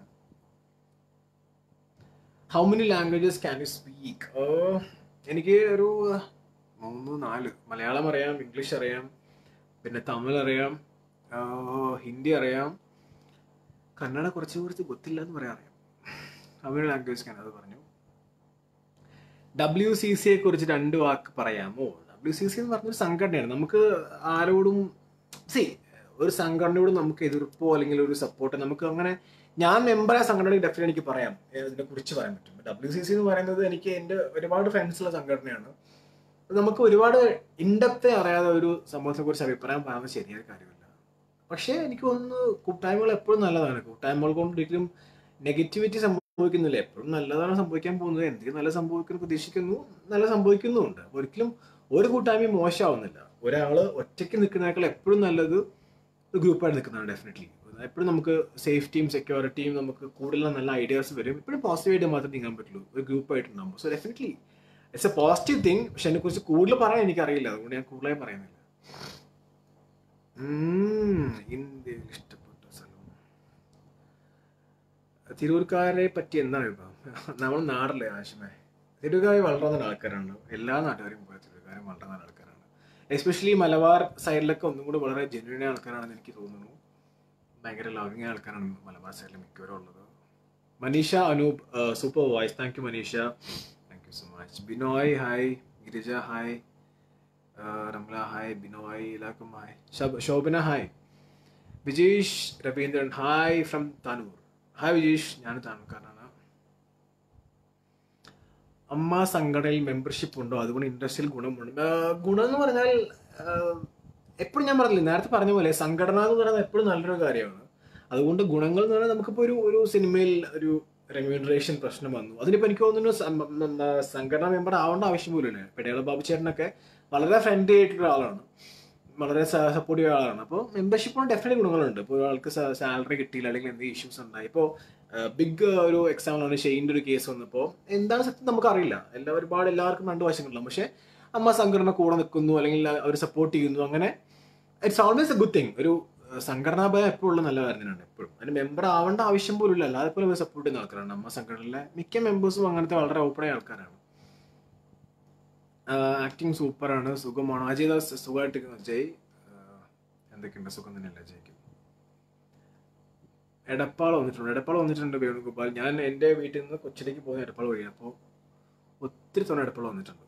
how many languages can you speak എനിക്ക് ഒരു മൂന്ന് നാല് മലയാളം അറിയാം ഇംഗ്ലീഷ് അറിയാം പിന്നെ തമിഴ് അറിയാം ആ, ഹിന്ദി അറിയാം കന്നഡ കുറച്ച് കുറച്ച് ಗೊತ್ತಿಲ್ಲ എന്ന് പറയാൻ അറിയാം ഹൗ മെനി ലാംഗ്വേജ് ക്യാൻ അത് പറഞ്ഞു ഡബ്ല്യു സി സിയെ കുറിച്ച് രണ്ട് വാക്ക് പറയാമോ ഡബ്ല്യു സി സി എന്ന് പറഞ്ഞൊരു സംഘടനയാണ് നമുക്ക് ആരോടും സി ഒരു സംഘടനയോട് നമുക്ക് എതിർപ്പോ അല്ലെങ്കിൽ ഒരു സപ്പോർട്ട് നമുക്ക് അങ്ങനെ ഞാൻ മെമ്പറായ സംഘടനയ്ക്ക് ഡെഫിനറ്റ് എനിക്ക് പറയാം ഏ, ഇതിനെ കുറിച്ച് പറയാൻ പറ്റും ഡബ്ല്യു സി സി എന്ന് പറയുന്നത് എനിക്ക് എൻ്റെ ഒരുപാട് ഫ്രണ്ട്സ് ഉള്ള സംഘടനയാണ് അത് നമുക്ക് ഒരുപാട് ഇൻഡപ്തെ അറിയാതെ ഒരു സമൂഹത്തെ കുറിച്ച് അഭിപ്രായം പറയുന്നത് ശരിയായ കാര്യമല്ല പക്ഷേ എനിക്ക് തോന്നുന്നു കൂട്ടായ്മകൾ എപ്പോഴും നല്ലതാണ് കൂട്ടായ്മകൾ കൊണ്ട് ഒരിക്കലും നെഗറ്റിവിറ്റി സംഭവിക്കുന്നില്ല എപ്പോഴും നല്ലതാണ് സംഭവിക്കാൻ പോകുന്നത് എന്തെങ്കിലും നല്ല സംഭവിക്കുന്നു പ്രതീക്ഷിക്കുന്നു നല്ല സംഭവിക്കുന്നുമുണ്ട് അപ്പോൾ ഒരിക്കലും ഒരു കൂട്ടായ്മയും മോശമാവുന്നില്ല ഒരാൾ ഒറ്റയ്ക്ക് നിൽക്കുന്നതിനേക്കാൾ എപ്പോഴും നല്ലത് ഒരു ഗ്രൂപ്പായിട്ട് നിൽക്കുന്നതാണ് ഡെഫിനറ്റ്ലി എപ്പോഴും നമുക്ക് സേഫ്റ്റിയും സെക്യൂരിറ്റിയും നമുക്ക് കൂടുതൽ നല്ല ഐഡിയാസ് വരും എപ്പോഴും പോസിറ്റീവായിട്ട് മാത്രമേ നീങ്ങാൻ പറ്റുള്ളൂ ഒരു ഗ്രൂപ്പായിട്ടുണ്ടാകുമ്പോൾ so definitely it's a positive thing പക്ഷെ അതിനെ കുറിച്ച് കൂടുതൽ പറയാൻ എനിക്കറിയില്ല അതുകൊണ്ട് ഞാൻ കൂടുതലായി പറയുന്നില്ല ഉം, ഇന്ത്യയിൽ ഇഷ്ടപ്പെട്ട സ്ഥലം തിരൂർക്കാരെ പറ്റി എന്താണ് വിഭാഗം നമ്മൾ നാടല്ലേ ആശമേ തിരൂർക്കാരെ വളർന്ന ആൾക്കാരാണ് എല്ലാ നാട്ടുകാരും പോലെ തിരൂർക്കാരും വളർന്ന ആൾക്കാരാണ് എസ്പെഷ്യലി മലബാർ സൈഡിലൊക്കെ ഒന്നും കൂടി വളരെ ജെന്യൂൻ ആൾക്കാരാണെന്ന് എനിക്ക് തോന്നുന്നു ഭയങ്കര ലവിങ് ആൾക്കാരാണ് മലബാർ സൈഡിൽ മിക്കവരും ഉള്ളത് Manisha Anoop super voice thank you Manisha thank you so much Binoy hi Girija hi Ramla hi Binoy എല്ലാവർക്കും hi Shobha- Shobhana hi Vijeesh Raveendran hi from Tanur hi Vijeesh ഞാൻ താനൂർക്കാരനാണ് അമ്മ സംഘടനയിൽ മെമ്പർഷിപ്പ് ഉണ്ടോ അതുകൊണ്ട് ഇൻഡസ്ട്രിയിൽ ഗുണമുണ്ട് ആ, ഗുണം എന്ന് പറഞ്ഞാൽ എപ്പോഴും ഞാൻ പറഞ്ഞില്ലേ നേരത്തെ പറഞ്ഞ പോലെ സംഘടന എന്ന് പറയുന്നത് എപ്പോഴും നല്ലൊരു കാര്യമാണ് അതുകൊണ്ട് ഗുണങ്ങൾ എന്ന് പറഞ്ഞാൽ നമുക്കിപ്പോൾ ഒരു ഒരു സിനിമയിൽ ഒരു റെമ്യൂണറേഷൻ പ്രശ്നം വന്നു അതിനിപ്പോൾ എനിക്ക് തോന്നുന്നു സം- മ- മ- സംഘടനാ മെമ്പർ ആവേണ്ട ആവശ്യം പോലും ഇല്ല പെടയാള ബാബു ചേട്ടനൊക്കെ വളരെ ഫ്രണ്ട്ലി ആയിട്ടുള്ള ആളാണ് വളരെ സപ്പോർട്ടീവ് ആളാണ് അപ്പോൾ മെമ്പർഷിപ്പിന് ഡെഫിനറ്റ് ഗുണങ്ങളുണ്ട് ഇപ്പോൾ ഒരാൾക്ക് സാലറി കിട്ടിയില്ല അല്ലെങ്കിൽ എന്തെങ്കിലും ഇഷ്യൂസ് ഉണ്ടായി ഇപ്പോൾ ബിഗ് ഒരു എക്സാമ്പിളാണ് ഷെയിൻ്റെ ഒരു കേസ് വന്നപ്പോൾ എന്താണ് സത്യം നമുക്കറിയില്ല എല്ലാ ഒരുപാട് എല്ലാവർക്കും രണ്ട് വശങ്ങളുണ്ടാവും പക്ഷേ അമ്മ സംഘടന കൂടെ നിൽക്കുന്നു അല്ലെങ്കിൽ അവർ സപ്പോർട്ട് ചെയ്യുന്നു അങ്ങനെ it's always a good thing ഒരു ഏഹ്, സംഘടനാ ഭയം എപ്പോഴും ഉള്ള നല്ല കാര്യമാണ് എപ്പോഴും അതിന് മെമ്പർ ആവേണ്ട ആവശ്യം പോലും ഇല്ല അല്ലാതെ പോലും അവർ സപ്പോർട്ട് ചെയ്യുന്ന ആൾക്കാരാണ് അമ്മ സംഘടനയിലെ മിക്ക മെമ്പേഴ്സും അങ്ങനത്തെ വളരെ ഓപ്പണായ ആൾക്കാരാണ് ആക്ടിങ് സൂപ്പറാണ് സുഖമാണ് അജയ് ദാസ് സുഖമായിട്ടിരിക്കുന്നു ജയ് ആഹ്, എന്തൊക്കെയുണ്ട് സുഖം തന്നെയല്ലേ ജയ്ക്ക് എടപ്പാൾ വന്നിട്ടുണ്ട് എടപ്പാൾ വന്നിട്ടുണ്ട് വേണുഗോപാൽ ഞാൻ എൻ്റെ വീട്ടിൽ നിന്ന് കൊച്ചിലേക്ക് പോകുന്ന എടപ്പാൾ വഴിയാണ് അപ്പോൾ ഒത്തിരി തവണ എടപ്പാൾ വന്നിട്ടുണ്ട്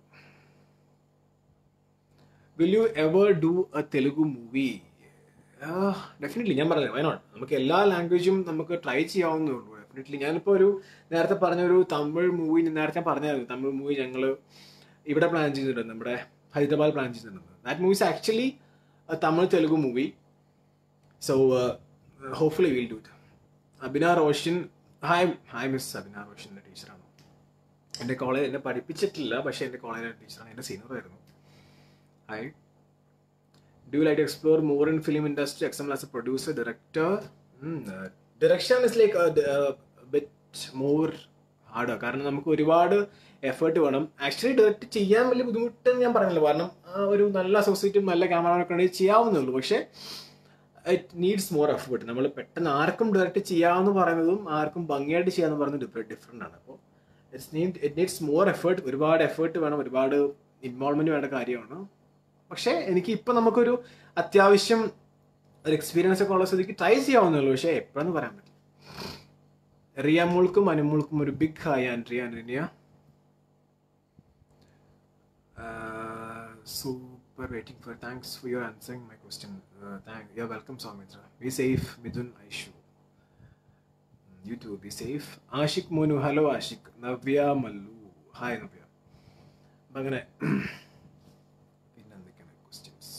will you ever do a Telugu movie definitely ഞാൻ പറഞ്ഞത് വയനാട് നമുക്ക് എല്ലാ ലാംഗ്വേജും നമുക്ക് ട്രൈ ചെയ്യാവുന്നേ ഉള്ളൂ ഡെഫിനറ്റ്ലി ഞാനിപ്പോൾ ഒരു നേരത്തെ പറഞ്ഞ ഒരു തമിഴ് മൂവി നേരത്തെ പറഞ്ഞായിരുന്നു തമിഴ് മൂവി ഞങ്ങൾ ഇവിടെ പ്ലാൻ ചെയ്തിട്ടുണ്ട് നമ്മുടെ ഹൈദരാബാദ് പ്ലാൻ ചെയ്തിട്ടുണ്ട് that movies actually Tamil Telugu movie so hopefully will do it Abhina Roshan hi hi miss Abhina റോഷൻ്റെ ടീച്ചറാണ് എൻ്റെ കോളേജ് എന്നെ പഠിപ്പിച്ചിട്ടില്ല പക്ഷേ എൻ്റെ കോളേജിലെ ടീച്ചറാണ് എൻ്റെ സീനിയർ ആയിരുന്നു hi do you like explore more in film industry example as a producer director direction is like bit more ഹാർഡാണ് കാരണം നമുക്ക് ഒരുപാട് എഫേർട്ട് വേണം ആക്ച്വലി ഡയറക്റ്റ് ചെയ്യാൻ വലിയ ബുദ്ധിമുട്ടെന്ന് ഞാൻ പറഞ്ഞില്ല കാരണം ആ ഒരു നല്ല അസോസിയേറ്റും നല്ല ക്യാമറമാനൊക്കെ ഉണ്ടെങ്കിൽ ചെയ്യാവുന്നേ ഉള്ളൂ പക്ഷേ ഇറ്റ് നീഡ്സ് മോർ എഫേർട്ട് നമ്മൾ പെട്ടെന്ന് ആർക്കും ഡയറക്റ്റ് ചെയ്യാമെന്ന് പറയുന്നതും ആർക്കും ഭംഗിയായിട്ട് ചെയ്യാന്ന് പറയുന്നത് ഡിഫറെൻറ്റ് ഡിഫറെൻ്റ് ആണ് അപ്പോൾ it's need it needs more effort ഒരുപാട് എഫേർട്ട് വേണം ഒരുപാട് ഇൻവോൾവ്മെൻറ്റ് വേണ്ട കാര്യമാണ് പക്ഷേ എനിക്ക് ഇപ്പം നമുക്കൊരു അത്യാവശ്യം ഒരു എക്സ്പീരിയൻസ് ഒക്കെ ഉള്ള സ്ഥിതിക്ക് ട്രൈ ചെയ്യാവുന്നേ ഉള്ളൂ പക്ഷേ എപ്പോഴെന്ന് പറയാൻ പറ്റില്ല റിയാമോൾക്കും അനുമോൾക്കും ഒരു big hi Andrea Ananya super waiting for thanks for your answering my question thank you welcome Soumithra be safe Mithun Aishu you too be safe Ashiq Monu hello Ashiq Navya Mallu hi Navya അപ്പം അങ്ങനെ പിന്നെ എന്തൊക്കെയാണ് ക്വസ്റ്റ്യൻസ്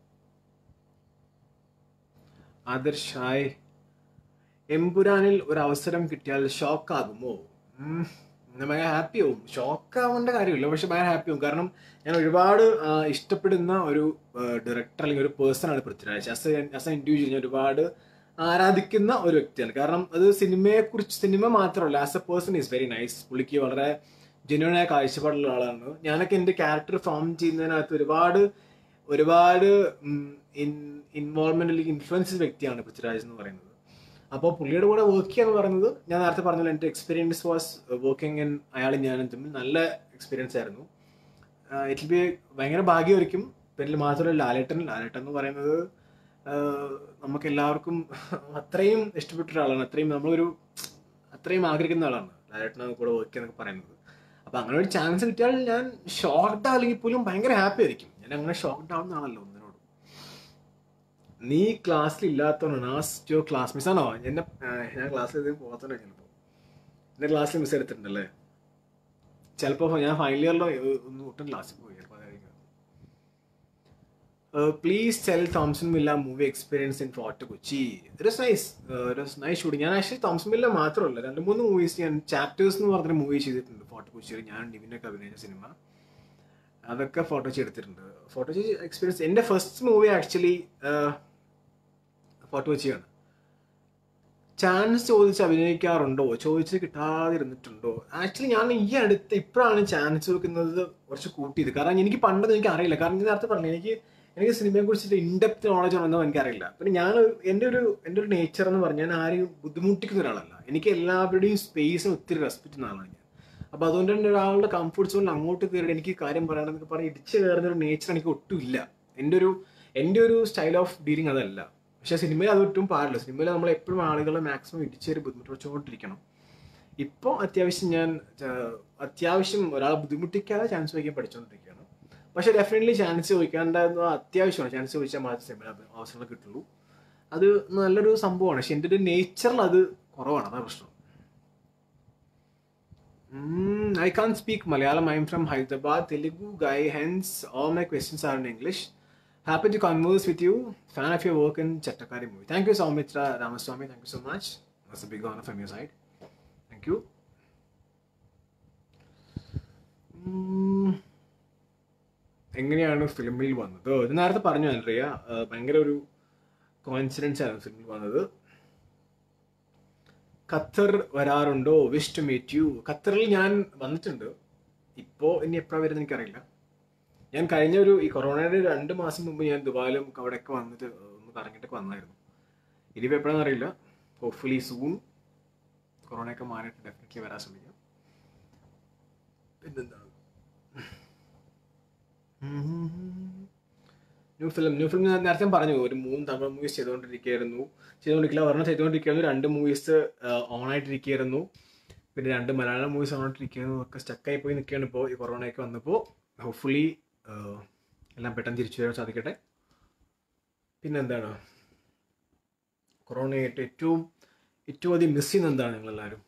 ആദർശ് ഹായ് എമ്പുരാനിൽ ഒരു അവസരം കിട്ടിയാൽ ഷോക്ക് ആകുമോ ഉം, ഞാൻ ഭയങ്കര ഹാപ്പി ആവും ഷോക്ക് ആവേണ്ട കാര്യമില്ല പക്ഷെ ഭയങ്കര ഹാപ്പി ആവും കാരണം ഞാൻ ഒരുപാട് ആ, ഇഷ്ടപ്പെടുന്ന ഒരു ഡയറക്ടർ അല്ലെങ്കിൽ ഒരു പേഴ്സൺ ആണ് Prithviraj as as a individual ഞാൻ ഒരുപാട് ആരാധിക്കുന്ന ഒരു വ്യക്തിയാണ് കാരണം അത് സിനിമയെ കുറിച്ച് സിനിമ മാത്രമല്ല as a person is very nice പുള്ളിക്ക് വളരെ ജെന്യൂൺ ആയ കാഴ്ചപ്പാടുള്ള ആളാണ് ഞാനൊക്കെ എൻ്റെ ക്യാരക്ടർ ഫോം ചെയ്യുന്നതിനകത്ത് ഒരുപാട് ഒരുപാട് ഇൻവോൾവ്മെന്റ് അല്ലെങ്കിൽ ഇൻഫ്ലുവൻസ് വ്യക്തിയാണ് പൃഥ്വിരാജ് എന്ന് പറയുന്നത് അപ്പോൾ പുള്ളിയുടെ കൂടെ വർക്ക് ചെയ്യുക എന്ന് പറയുന്നത് ഞാൻ നേരത്തെ പറഞ്ഞല്ലോ എൻ്റെ എക്സ്പീരിയൻസ് വാസ് വർക്കിംഗ് ഇൻ അയാളും ഞാനും തമ്മിൽ നല്ല എക്സ്പീരിയൻസ് ആയിരുന്നു ഇറ്റ് ബി ഭയങ്കര ഭാഗ്യമായിരിക്കും പേരിൽ മാത്രമല്ല ലാലേട്ടൻ ലാലേട്ടൻ എന്ന് പറയുന്നത് ആഹ് നമുക്ക് എല്ലാവർക്കും അത്രയും ഇഷ്ടപ്പെട്ട ഒരാളാണ് അത്രയും നമ്മളൊരു അത്രയും ആഗ്രഹിക്കുന്ന ആളാണ് ലാലേട്ടനെ കൂടെ വർക്ക് എന്നൊക്കെ പറയുന്നത് അപ്പൊ അങ്ങനെ ഒരു ചാൻസ് കിട്ടിയാൽ ഞാൻ ഷോക്ക്ഡ് അല്ലെങ്കിൽ പോലും ഭയങ്കര ഹാപ്പി ആയിരിക്കും ഞാൻ അങ്ങനെ ഷോക്ക്ഡ് ആവുന്ന ആളല്ലോ ഒന്നിനോട് നീ ക്ലാസ്സിൽ ഇല്ലാത്തവനാണ് ആസ്റ്റ് യുവർ ക്ലാസ് മിസ് ആണോ എന്നെ ആഹ് ഞാൻ ക്ലാസ്സിൽ ഇത് പോകാത്തവനെ ചിലപ്പോൾ എന്റെ ക്ലാസ്സിൽ മിസ് എടുത്തിട്ടുണ്ടല്ലേ ചിലപ്പോൾ ഞാൻ ഫൈനൽ ഇയറിലോ ഒന്ന് ഒട്ടും ക്ലാസ്സിൽ പോയി ചിലപ്പോൾ അതായിരിക്കും please tell Thomson villa movie experience in Fort Kochi it is nice it is nice shooting ഞാൻ ആക്ച്വലി തോംസൺ മില്ല മാത്രമല്ല രണ്ട് മൂന്ന് മൂവീസ് ഞാൻ ചാപ്റ്റേഴ്സ് എന്ന് പറഞ്ഞൊരു മൂവി ചെയ്തിട്ടുണ്ട് ഫോർട്ട് കൊച്ചിയിൽ ഞാൻ ഡിവിനൊക്കെ അഭിനയിച്ച സിനിമ അതൊക്കെ ഫോട്ടോ എടുത്തിട്ടുണ്ട് ഫോട്ടോ എക്സ്പീരിയൻസ് എൻ്റെ ഫസ്റ്റ് മൂവി ആക്ച്വലി ഫോട്ടോ കൊച്ചിയാണ് ചാൻസ് ചോദിച്ച് അഭിനയിക്കാറുണ്ടോ ചോദിച്ച് കിട്ടാതിരുന്നിട്ടുണ്ടോ ആക്ച്വലി ഞാൻ ഈ അടുത്ത് ഇപ്പോഴാണ് ചാൻസ് വെക്കുന്നത് കുറച്ച് കൂട്ടിയത് കാരണം എനിക്ക് പണ്ടത് എനിക്ക് അറിയില്ല കാരണം ഞാൻ നേരത്തെ പറഞ്ഞു എനിക്ക് എനിക്ക് സിനിമയെ കുറിച്ചിട്ട് ഇൻഡെപ്ത് നോളജ് ഉണ്ടെന്നോ എനിക്കറിയില്ല പിന്നെ ഞാൻ എൻ്റെ ഒരു എൻ്റെ ഒരു നേച്ചർ എന്ന് പറഞ്ഞാൽ ഞാൻ ആരെയും ബുദ്ധിമുട്ടിക്കുന്ന ഒരാളല്ല എനിക്ക് എല്ലാവരുടെയും സ്പേസിന് ഒത്തിരി റെസ്പെക്ട് ചെയ്യുന്ന ആളാണ് ഞാൻ അപ്പോൾ അതുകൊണ്ട് തന്നെ ഒരാളുടെ കംഫർട്ട് സോണിൽ അങ്ങോട്ട് കയറി എനിക്ക് കാര്യം പറയണമെന്നൊക്കെ പറഞ്ഞ് ഇടിച്ച് കയറുന്ന ഒരു നേച്ചർ എനിക്ക് ഒട്ടും ഇല്ല എൻ്റെ ഒരു എൻ്റെ ഒരു സ്റ്റൈൽ ഓഫ് ഡീലിംഗ് അതല്ല പക്ഷെ സിനിമയിൽ അത് ഒട്ടും പാടില്ല സിനിമയിൽ നമ്മൾ എപ്പോഴും ആളുകളെ മാക്സിമം ഇടിച്ചേരി ബുദ്ധിമുട്ടിച്ചുകൊണ്ടിരിക്കണം ഇപ്പോൾ അത്യാവശ്യം ഞാൻ ആ, അത്യാവശ്യം ഒരാളെ ബുദ്ധിമുട്ടിക്കാതെ ചാൻസ് ചോദിക്കാൻ പഠിച്ചുകൊണ്ടിരിക്കുകയാണ് പക്ഷെ ഡെഫിനറ്റ്ലി ചാൻസ് ചോദിക്കാണ്ടായിരുന്ന അത്യാവശ്യമാണ് ചാൻസ് ചോദിച്ചാൽ മാത്രമേ സിനിമയിൽ അത് അവസരങ്ങൾ കിട്ടുള്ളൂ അത് നല്ലൊരു സംഭവമാണ് പക്ഷെ എൻ്റെ ഒരു നേച്ചറിൽ അത് കുറവാണ് അതാണ് പ്രശ്നം Mm, I can't speak Malayalam. I'm from Hyderabad, Telugu guy. Hence, all my questions are in English. Happy to converse with you. Fan of your work in Chattakari movie. Thank you, Saumitra Ramaswamy. Thank you so much. That's a big honor from your side. Thank you. Mm, എങ്ങനെയാണ് ഫിലിമിൽ വന്നത് ഇത് നേരത്തെ പറഞ്ഞു Andrea ആ, ഭയങ്കര ഒരു coincidence ആണ് ഫിലിമിൽ വന്നത് ഖത്തർ വരാറുണ്ടോ വിഷ് ടു മീറ്റ് യു ഖത്തറിൽ ഞാൻ വന്നിട്ടുണ്ട് ഇപ്പോൾ ഇനി എപ്പോഴാണ് വരുന്നത് എനിക്കറിയില്ല ഞാൻ കഴിഞ്ഞ ഒരു ഈ കൊറോണയുടെ രണ്ട് മാസം മുമ്പ് ഞാൻ ദുബായിലും അവിടെയൊക്കെ വന്നിട്ട് ഒന്ന് കറങ്ങിയിട്ടൊക്കെ വന്നായിരുന്നു ഇനിയിപ്പോൾ എപ്പോഴാണെന്ന് അറിയില്ല ഹോപ്പ്ഫുള്ളി സൂൺ കൊറോണയൊക്കെ മാറിയിട്ട് ഡെഫിനറ്റ്ലി വരാൻ ശ്രമിക്കാം പിന്നെന്താണ് ന്യൂ ഫിലിം ന്യൂ ഫിലിം ഞാൻ നേരത്തെ പറഞ്ഞു ഒരു മൂന്ന് തമിഴ് മൂവീസ് ചെയ്തുകൊണ്ടിരിക്കുകയായിരുന്നു ചെയ്തുകൊണ്ടിരിക്കില്ല ഒരെണ്ണം ചെയ്തുകൊണ്ടിരിക്കുകയായിരുന്നു രണ്ട് മൂവീസ് ഓൺ ആയിട്ടിരിക്കുകയായിരുന്നു പിന്നെ രണ്ട് മലയാളം മൂവീസ് ഓൺ ആയിട്ടിരിക്കുന്നു ഒക്കെ സ്റ്റക്കായി പോയി നിൽക്കുകയാണ് ഇപ്പോൾ ഈ കൊറോണയൊക്കെ വന്നപ്പോൾ ഹോപ്പ്ഫുള്ളി എല്ലാം പെട്ടെന്ന് തിരിച്ചു വരാൻ സാധിക്കട്ടെ പിന്നെന്താണ് കൊറോണയായിട്ട് ഏറ്റവും ഏറ്റവും അധികം മിസ് ചെയ്യുന്ന എന്താണ് നിങ്ങളെല്ലാവരും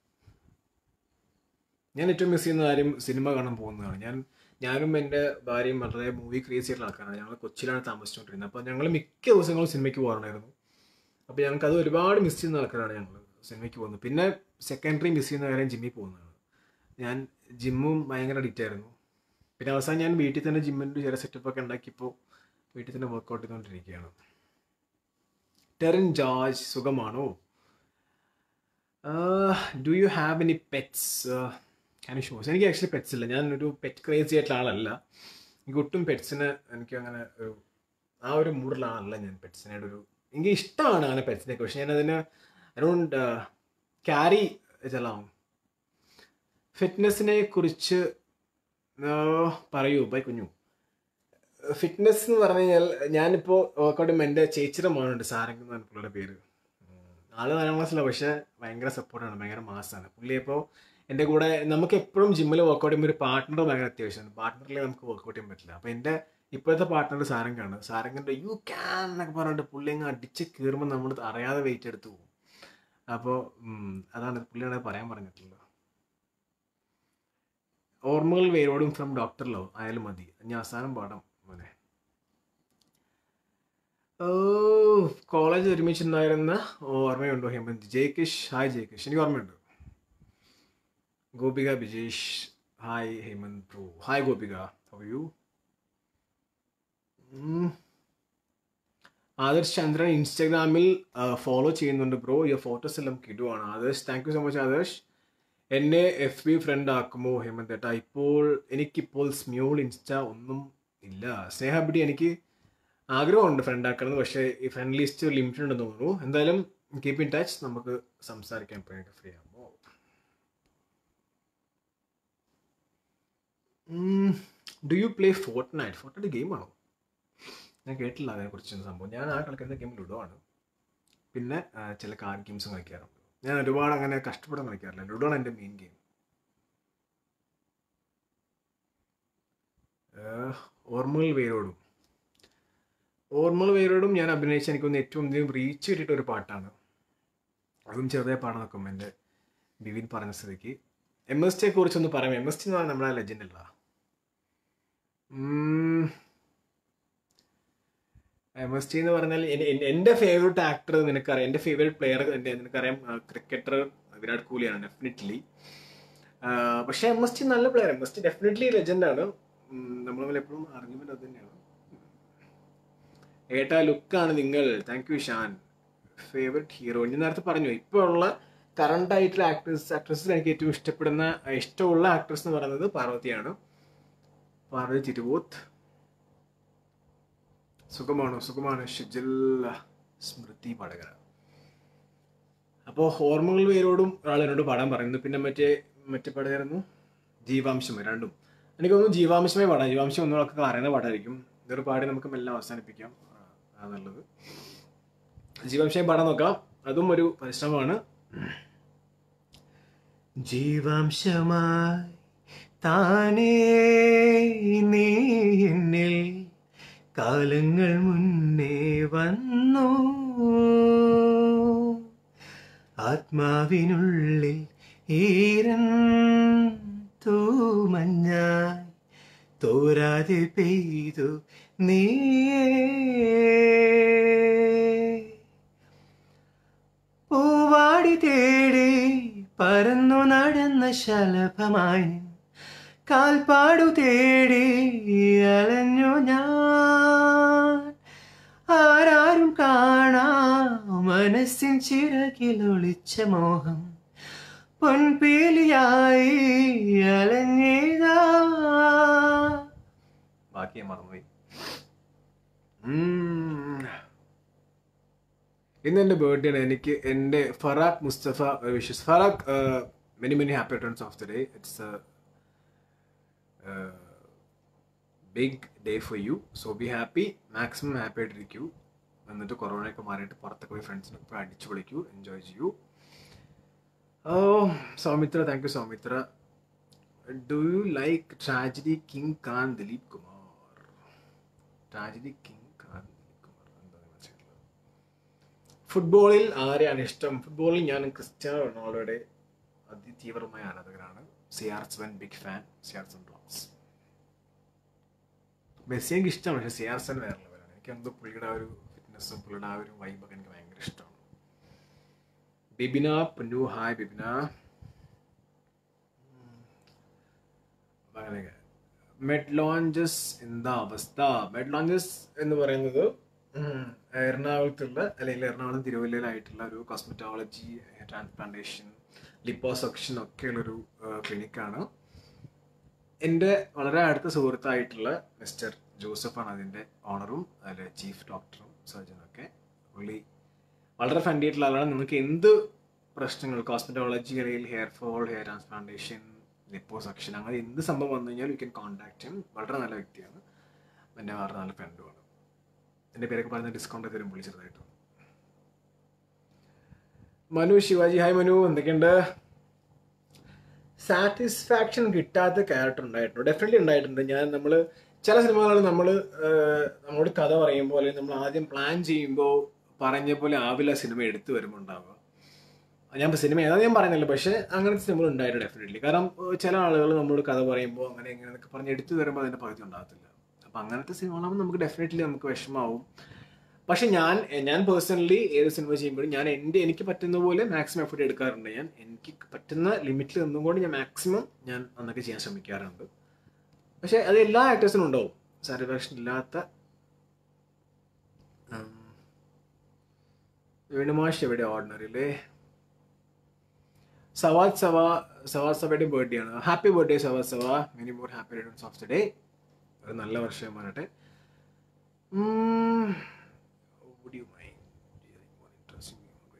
ഞാൻ ഏറ്റവും മിസ് ചെയ്യുന്ന കാര്യം സിനിമ കാണാൻ പോകുന്നതാണ് ഞാൻ ഞാനും എൻ്റെ ഭാര്യയും വളരെ മൂവി ക്രിയേറ്റ് ചെയ്യുന്ന ആൾക്കാരാണ് ഞങ്ങൾ കൊച്ചിയിലാണ് താമസിച്ചുകൊണ്ടിരുന്നത് അപ്പോൾ ഞങ്ങൾ മിക്ക ദിവസങ്ങളും സിനിമയ്ക്ക് പോകാറുണ്ടായിരുന്നു അപ്പോൾ ഞങ്ങൾക്ക് അത് ഒരുപാട് മിസ് ചെയ്യുന്ന ആൾക്കാരാണ് ഞങ്ങൾ സിനിമയ്ക്ക് പോകുന്നത് പിന്നെ സെക്കൻഡറി മിസ് ചെയ്യുന്ന കാര്യം ജിമ്മിൽ പോകുന്നതാണ് ഞാൻ ജിമ്മും ഭയങ്കര അഡിക്റ്റ് ആയിരുന്നു പിന്നെ അവസാനം ഞാൻ വീട്ടിൽ തന്നെ ജിമ്മിൻ്റെ ചെറിയ സെറ്റപ്പ് ഒക്കെ ഉണ്ടാക്കിയപ്പോൾ വീട്ടിൽ തന്നെ വർക്കൗട്ട് ചെയ്തുകൊണ്ടിരിക്കുകയാണ് ടെറിൻ ജോർജ് സുഖമാണോ do you have any pets and shows എനിക്ക് ആക്ച്വലി പെറ്റ്സ് ഇല്ല ഞാൻ ഒരു പെറ്റ് ക്രേസി ആയിട്ടുള്ള ആളല്ല എനിക്ക് ഒട്ടും പെറ്റ്സിന് എനിക്ക് അങ്ങനെ ഒരു ആ ഒരു മൂഡിലുള്ള ആളല്ല ഞാൻ പെറ്റ്സിനോട് ഒരു എനിക്ക് ഇഷ്ടമാണ് അങ്ങനെ പെറ്റ്സിനെയൊക്കെ പക്ഷെ ഞാനതിന് അറൗണ്ട് ക്യാരി ചെല്ലാം ഫിറ്റ്നസ്സിനെ കുറിച്ച് ആ, പറയൂ ബൈ കുഞ്ഞു ഫിറ്റ്നസ് എന്ന് പറഞ്ഞു കഴിഞ്ഞാൽ ഞാനിപ്പോൾ വർക്കൗട്ട് എൻ്റെ ചേച്ചിയുടെ മോനുണ്ട് സാരംഗ് എന്ന് പറഞ്ഞ പുള്ളിയുടെ പേര് ഉം. ആള് നാലാം ക്ലാസ്സിലാണ് പക്ഷെ ഭയങ്കര സപ്പോർട്ടാണ് ഭയങ്കര മാസമാണ് പുള്ളി ഇപ്പോൾ എൻ്റെ കൂടെ നമുക്ക് എപ്പോഴും ജിമ്മിൽ വർക്കൗട്ട് ചെയ്യുമ്പോൾ ഒരു പാർട്ട്ണർ ഭയങ്കര അത്യാവശ്യമാണ് പാർട്ട്ണറിൽ നമുക്ക് വർക്കൗട്ട് ചെയ്യാൻ പറ്റില്ല അപ്പോൾ എൻ്റെ ഇപ്പോഴത്തെ പാർട്ട്ണർ സാരംഗാണ് സാരംഗിൻ്റെ യു ക്യാൻ എന്നൊക്കെ പറഞ്ഞിട്ട് പുള്ളി അങ്ങ് അടിച്ച് കീറുമ്പോൾ നമ്മൾ അറിയാതെ വെയിറ്റ് എടുത്ത് പോകും അപ്പോൾ അതാണ് പുള്ളിയാണ് പറയാൻ പറഞ്ഞിട്ടുള്ളത് ഓർമ്മകൾ വേരോടും ഫ്രം ഡോക്ടർ ലവ് ആയാലും മതി ഞാൻ അവസാനം പാടാം മോനെ ഓ കോളേജ് ഒരുമിച്ചുണ്ടായിരുന്ന ഓർമ്മയുണ്ടോ ഹേമന്ത് ജയകിഷ് ഹായ് ജയകിഷ് എനിക്ക് ഓർമ്മയുണ്ട് Gopika Bijesh hi Hemanth bro hi Gopika how you Adarsh Chandran ഇൻസ്റ്റാഗ്രാമിൽ ഫോളോ ചെയ്യുന്നുണ്ട് ബ്രോ ഈ ഫോട്ടോസ് എല്ലാം കിടുവാണ് Adarsh thank you so much Adarsh എന്നെ എഫ് ബി ഫ്രണ്ട് ആക്കുമോ ഹേമന്ത് ഏട്ടാ ഇപ്പോൾ എനിക്കിപ്പോൾ സ്മ്യൂൾ ഇൻസ്റ്റ ഒന്നും ഇല്ല സ്നേഹബിടി എനിക്ക് ആഗ്രഹമുണ്ട് ഫ്രണ്ട് ആക്കണമെന്ന് പക്ഷേ ഈ ഫ്രണ്ട് ലിസ്റ്റ് ലിമിറ്റഡ് ഉണ്ടെന്ന് തോന്നുന്നു എന്തായാലും കീപ്പ് ഇൻ ടച്ച് നമുക്ക് സംസാരിക്കാൻ എപ്പോഴൊക്കെ ഫ്രീ ആകുമ്പോൾ do you play Fortnite Fortnite ഗെയിമാണോ ഞാൻ കേട്ടില്ല അതിനെക്കുറിച്ച് സംഭവം ഞാൻ ആ കളിക്കുന്ന ഗെയിം ലുഡോ ആണ് പിന്നെ ആ, ചില കാർഡ് ഗെയിംസും കളിക്കാറുണ്ട് ഞാൻ ഒരുപാട് അങ്ങനെ കഷ്ടപ്പെടാൻ കളിക്കാറില്ല ലുഡോ ആണ് എൻ്റെ മെയിൻ ഗെയിം ഓർമ്മകൾ വേരോടും ഓർമ്മകൾ വേരോടും ഞാൻ അഭിനയിച്ച എനിക്കൊന്ന് ഏറ്റവും അധികം റീച്ച് കിട്ടിയിട്ട ഒരു പാട്ടാണ് അതും ചെറുതായി പാടാൻ നോക്കും എൻ്റെ ബിവിൻ പറഞ്ഞ സ്ഥിതിക്ക് എം എസ് ടിയെ കുറിച്ചൊന്ന് പറയാം എം എസ് ടി എന്ന് പറഞ്ഞാൽ നമ്മുടെ ലെജൻഡ് അല്ല എം എസ് ടി എന്ന് പറഞ്ഞാൽ എൻ- എൻ- എൻ്റെ ഫേവറേറ്റ് ആക്ടർ നിനക്കറിയാം എൻ്റെ ഫേവറേറ്റ് പ്ലെയർ എൻ്റെ നിനക്കറിയാം ക്രിക്കറ്റർ വിരാട് കോഹ്ലിയാണ് ഡെഫിനറ്റ്ലി പക്ഷേ എം എസ് ടി നല്ല player M S T definitely ലെജൻഡാണ് നമ്മൾ തമ്മിൽ എപ്പോഴും ആർഗ്യുമെന്റ് അത് തന്നെയാണ് ഏട്ടാ ലുക്കാണ് നിങ്ങൾ thank you Shan favourite hero ഞാൻ നേരത്തെ പറഞ്ഞു ഇപ്പോൾ ഉള്ള കറണ്ട് ആയിട്ടുള്ള ആക്ടേഴ്സ് ആക്ട്രസിൽ എനിക്ക് ഏറ്റവും ഇഷ്ടപ്പെടുന്ന ഇഷ്ടമുള്ള ആക്ട്രസ് എന്ന് പറയുന്നത് പാർവതിയാണ് പാർവതി തിരുവോത്ത് സുഖമാണോ സുഖമാണ് ഷിജിൽ സ്മൃതി പടകര അപ്പോൾ ഓർമ്മകൾ പേരോടും ഒരാൾ എന്നോട് പാടാൻ പറയുന്നു പിന്നെ മറ്റേ മറ്റേ പാടായിരുന്നു ജീവാംശം രണ്ടും എനിക്ക് തോന്നുന്നു ജീവാംശമേ പാടാം ജീവാംശം ഒന്നുകൂടെ അറിയുന്ന പാടായിരിക്കും ഇതൊരു പാടി നമുക്ക് മെല്ലെ അവസാനിപ്പിക്കാം ആ, ആ നല്ലത് ജീവാംശം പാടാൻ നോക്കാം അതും ഒരു പരിശ്രമമാണ് ജീവാംശമായി താനേ നീ എന്നിൽ കാലങ്ങൾ മുന്നേ വന്നു ആത്മാവിനുള്ളിൽ ഈരൻ തൂമഞ്ഞായി തോരാതെ പെയ്തു നീയേ പൂവാടി തേടി പറന്നു നടന്ന ശലഭമായി നിൻ കാൽപ്പാടു തേടി അലഞ്ഞു ഞാൻ ആരാരും കാണാ മനസ്സിൻ ചിറകിൽ ഒളിച്ച മോഹം പൊൻപീലിയായി അലഞ്ഞേതാ ബാക്കി മറന്നുപോയി ഉം. ഇന്ന് എൻ്റെ ബർത്ത്ഡേ ആണ് എനിക്ക് എൻ്റെ Farakh Mustafa wishes Farakh many many happy returns of the day it's big day for you so be happy maximum happy ആയിട്ടിരിക്കൂ എന്നിട്ട് കൊറോണയൊക്കെ മാറിയിട്ട് പുറത്തൊക്കെ പോയി ഫ്രണ്ട്സിനൊക്കെ പോയി അടിച്ചു പൊളിക്കൂ എൻജോയ് ചെയ്യൂ ഓ Soumithra thank you Soumithra do you like tragedy king Khan Dileep Kumar tragedy king Khan Dileep Kumar എന്താണ് മനസ്സിലായത് ഫുട്ബോളിൽ ആരെയാണ് ഇഷ്ടം ഫുട്ബോളിൽ ഞാൻ ക്രിസ്ത്യാനോ റൊണാൾഡോയുടെ അതിതീവ്രമായ ആരാധകരാണ് C R seven big fan C R seven blocks Messi എനിക്ക് ഇഷ്ടമാണ് പക്ഷേ സി ആർ സെവൻ വേറെ ലെവലാണ് എനിക്ക് എന്തോ പുള്ളിയുടെ ആ ഒരു ഫിറ്റ്നസ്സും പുള്ളിയുടെ ആ ഒരു വൈബൊക്കെ എനിക്ക് ഭയങ്കര ഇഷ്ടമാണ് ബിബിന പുന്നു ഹായ് ബിബിന മെഡ് ലോഞ്ചസ് എന്താ അവസ്ഥ മെഡ് ലോഞ്ചസ് എന്ന് പറയുന്നത് ഉം, എറണാകുളത്തുള്ള അല്ലെങ്കിൽ എറണാകുളം തിരുവല്ലയിലായിട്ടുള്ള ഒരു കോസ്മെറ്റോളജി ട്രാൻസ്പ്ലാന്റേഷൻ ലിപ്പോസക്ഷൻ ഒക്കെയുള്ളൊരു ക്ലിനിക്കാണ് എൻ്റെ വളരെ അടുത്ത സുഹൃത്തായിട്ടുള്ള മിസ്റ്റർ ജോസഫാണ് അതിൻ്റെ ഓണറും അതിലെ ചീഫ് ഡോക്ടറും സർജനും ഒക്കെ പുള്ളി വളരെ ഫ്രണ്ട്ലി ആയിട്ടുള്ള ആളാണ് നിങ്ങൾക്ക് എന്ത് പ്രശ്നങ്ങൾ കോസ്മെറ്റോളജി അല്ലെങ്കിൽ hair fall hair transplantation liposuction അങ്ങനെ എന്ത് സംഭവം വന്നു കഴിഞ്ഞാൽ യു ക്യാൻ കോൺടാക്ട് ഹിം വളരെ നല്ല വ്യക്തിയാണ് എൻ്റെ വളരെ നല്ല ഫ്രണ്ടുമാണ് എൻ്റെ പേരൊക്കെ പറഞ്ഞ ഡിസ്കൗണ്ട് തരും പുള്ളി ചെറുതായിട്ട് മനു ശിവാജി ഹായ് മനു എന്തൊക്കെയുണ്ട് സാറ്റിസ്ഫാക്ഷൻ കിട്ടാത്ത ക്യാരക്ടർ ഉണ്ടായിട്ടുണ്ട് ഡെഫിനറ്റ്ലി ഉണ്ടായിട്ടുണ്ട് ഞാൻ നമ്മൾ ചില സിനിമകളിൽ നമ്മൾ നമ്മളോട് കഥ പറയുമ്പോൾ അല്ലെങ്കിൽ നമ്മൾ ആദ്യം പ്ലാൻ ചെയ്യുമ്പോൾ പറഞ്ഞ പോലെ ആവില്ല സിനിമ എടുത്തു വരുമ്പോൾ ഉണ്ടാവുക ഞാൻ സിനിമ ഏതാ ഞാൻ പറയുന്നില്ല പക്ഷേ അങ്ങനത്തെ സിനിമകൾ ഉണ്ടായിരുന്നു ഡെഫിനറ്റ്ലി കാരണം ഏഹ്, ചില ആളുകൾ നമ്മളോട് കഥ പറയുമ്പോൾ അങ്ങനെ എങ്ങനെയൊക്കെ പറഞ്ഞ് എടുത്തു വരുമ്പോൾ അതിൻ്റെ പകുതി ഉണ്ടാകത്തില്ല അപ്പം അങ്ങനത്തെ സിനിമകളാകുമ്പോൾ നമുക്ക് ഡെഫിനറ്റ്ലി നമുക്ക് വിഷമാവും പക്ഷെ ഞാൻ ഞാൻ പേഴ്സണലി ഏത് സിനിമ ചെയ്യുമ്പോഴും ഞാൻ എൻ്റെ എനിക്ക് പറ്റുന്ന പോലെ മാക്സിമം എഫേർട്ട് എടുക്കാറുണ്ട് ഞാൻ എനിക്ക് പറ്റുന്ന ലിമിറ്റിൽ നിന്നുകൊണ്ട് ഞാൻ മാക്സിമം ഞാൻ അന്നൊക്കെ ചെയ്യാൻ ശ്രമിക്കാറുണ്ട് പക്ഷെ അത് എല്ലാ ആക്ടേഴ്സിനും ഉണ്ടാവും സാറ്റിസ്ഫാക്ഷൻ ഇല്ലാത്ത വേണുമാഷ് എവിടെ ഓർഡിനറിയില്ലേ സവാദ് സവ സവാദ് സവയുടെ ബർത്ത്ഡേ ആണ് happy birthday Sawad Sava many more happy returns of the day ഒരു നല്ല വർഷം വരട്ടെ ഉം, would you mind sharing more interesting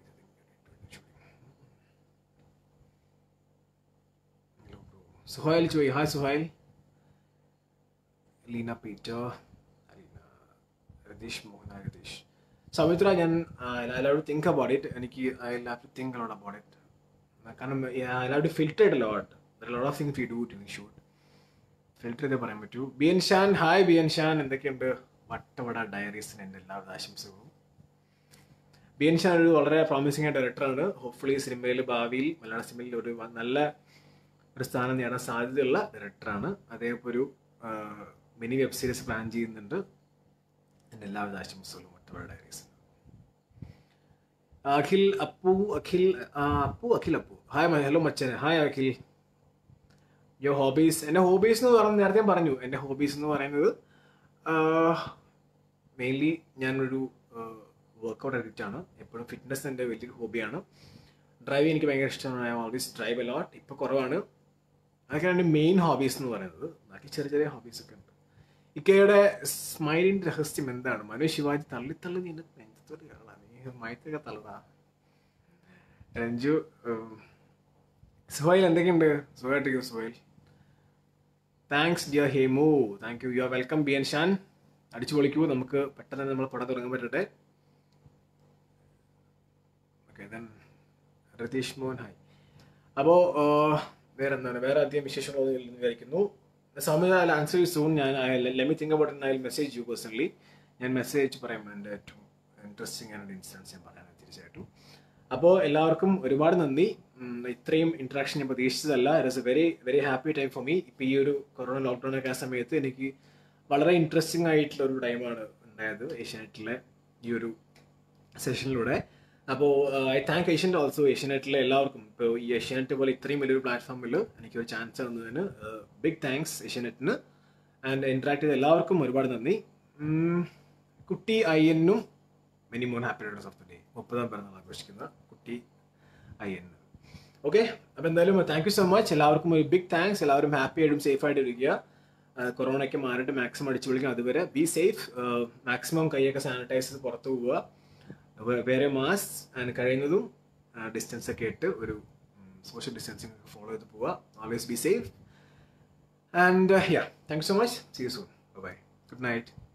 Hello, bro. Suhail Choy hi Suhail Leena Peter Aleena Ratheesh Mohan hi Ratheesh Soumithra ഞാൻ I love to think about it എനിക്ക് I love to think lot about it കാരണം I love to filter it lot lot of things we do to shoot filter ചെയ്തേ പറയാൻ പറ്റൂ Biyan Shan hi Biyan Shan എന്തൊക്കെയുണ്ട് വട്ടവട ഡയറീസിന് എൻ്റെ എല്ലാവിധ ആശംസകളും ബിയൻ ഷാൻ ഒരു വളരെ പ്രോമിസിംഗ് ആയ ഡയറക്ടറാണ് ഹോപ്പ്ഫുള്ളി സിനിമയിൽ ഭാവിയിൽ മലയാള സിനിമയിൽ ഒരു വ- നല്ല ഒരു സ്ഥാനം നേടാൻ സാധ്യതയുള്ള ഡയറക്ടറാണ് അതേപോലെ ഒരു മിനി വെബ് സീരീസ് പ്ലാൻ ചെയ്യുന്നുണ്ട് എൻ്റെ എല്ലാവിധ ആശംസകളും വട്ടവട ഡയറീസിന് അഖിൽ അപ്പു അഖിൽ ആ, അപ്പു അഖിൽ അപ്പു ഹായ് ഹലോ മച്ചനെ ഹായ് അഖിൽ യോ ഹോബീസ് എൻ്റെ ഹോബീസ് എന്ന് പറഞ്ഞ നേരത്തെ ഞാൻ പറഞ്ഞു എൻ്റെ ഹോബീസ് എന്ന് പറയുന്നത് മെയിൻലി ഞാനൊരു വർക്കൗട്ട് അഡിക്റ്റ് ആണ് എപ്പോഴും ഫിറ്റ്നസ് എൻ്റെ വലിയൊരു ഹോബിയാണ് ഡ്രൈവ് എനിക്ക് ഭയങ്കര ഇഷ്ടമാണ് ഐ ഓൾവേസ് ഡ്രൈവ് അലോട്ട് ഇപ്പോൾ കുറവാണ് അതൊക്കെയാണ് എൻ്റെ മെയിൻ ഹോബീസ് എന്ന് പറയുന്നത് ബാക്കി ചെറിയ ചെറിയ ഹോബീസ് ഒക്കെ ഉണ്ട് ഇക്കയുടെ സ്മൈലിൻ്റെ രഹസ്യം എന്താണ് മനു ശിവാജി തള്ളി തള്ളി നിന്റെ നെഞ്ചത്തോട് കയറണം നീ മയത്തൊക്കെ തള്ളടാ രഞ്ജു ഉം, സുഹൈൽ എന്തൊക്കെയുണ്ട് സുഖമായിട്ടിരിക്കും Suhail thanks dear Hemu thank you you are welcome B N Shan അടിച്ചു പൊളിക്കൂ നമുക്ക് പെട്ടെന്ന് തന്നെ നമ്മൾ പടം തുടങ്ങാൻ പറ്റട്ടെ okay then Ratheesh Mohan hi അപ്പോൾ വേറെ എന്താണ് വേറെ അധികം വിശേഷങ്ങളൊന്നും ഇല്ലെന്ന് വിചാരിക്കുന്നു Samaya I answer you soon ഞാൻ lemme think about I message you personally ഞാൻ മെസ്സേജ് അയച്ച് പറയാം എൻ്റെ ഏറ്റവും ഇൻട്രസ്റ്റിംഗ് ആയ ഇൻസിഡൻസ് ഞാൻ പറയാൻ തീർച്ചയായിട്ടും അപ്പോൾ എല്ലാവർക്കും ഒരുപാട് നന്ദി ഉം, ഇത്രയും ഇൻട്രാക്ഷൻ ഞാൻ പ്രതീക്ഷിച്ചതല്ല it's a very very happy time for me ഇപ്പോൾ ഈ ഒരു കൊറോണ ലോക്ക്ഡൗൺ ഒക്കെ ആ സമയത്ത് എനിക്ക് വളരെ ഇൻട്രസ്റ്റിംഗ് ആയിട്ടുള്ള ഒരു ടൈമാണ് ഉണ്ടായത് ഏഷ്യാനെറ്റിലെ ഈ ഒരു സെഷനിലൂടെ അപ്പോൾ ഐ താങ്ക് ഏഷ്യൻ ഓൾസോ ഏഷ്യാനെറ്റിലെ എല്ലാവർക്കും ഇപ്പോൾ ഈ ഏഷ്യാനെറ്റ് പോലെ ഇത്രയും വലിയൊരു പ്ലാറ്റ്ഫോമിൽ എനിക്കൊരു ചാൻസ് തന്നതിന് ബിഗ് താങ്ക്സ് ഏഷ്യാനെറ്റിന് ആൻഡ് ഇൻട്രാക്ട് ചെയ്ത എല്ലാവർക്കും ഒരുപാട് നന്ദി ഉം, കുട്ടി അയ്യനും many more happy returns of the day മുപ്പതാം പിറന്നാൾ ആഘോഷിക്കുന്ന കുട്ടി അയ്യൻ ഓക്കെ അപ്പോൾ എന്തായാലും താങ്ക് യു സോ മച്ച് എല്ലാവർക്കും ഒരു ബിഗ് താങ്ക്സ് എല്ലാവരും ഹാപ്പി ആയിട്ടും സേഫ് ആയിട്ട് ഇരിക്കുക കൊറോണയ്ക്ക് മാറിയിട്ട് മാക്സിമം അടിച്ചു വിളിക്കുക അതുവരെ ബി സേഫ് മാക്സിമം കൈയൊക്കെ സാനിറ്റൈസ് ചെയ്ത് പുറത്ത് പോവുക വേ- വേറെ മാസ്ക് ആൻഡ് കഴിയുന്നതും ഡിസ്റ്റൻസ് ഒക്കെ ഇട്ട് ഒരു സോഷ്യൽ ഡിസ്റ്റൻസിങ് ഫോളോ ചെയ്ത് പോവുക always be safe and yeah thank you so much see you soon bye good night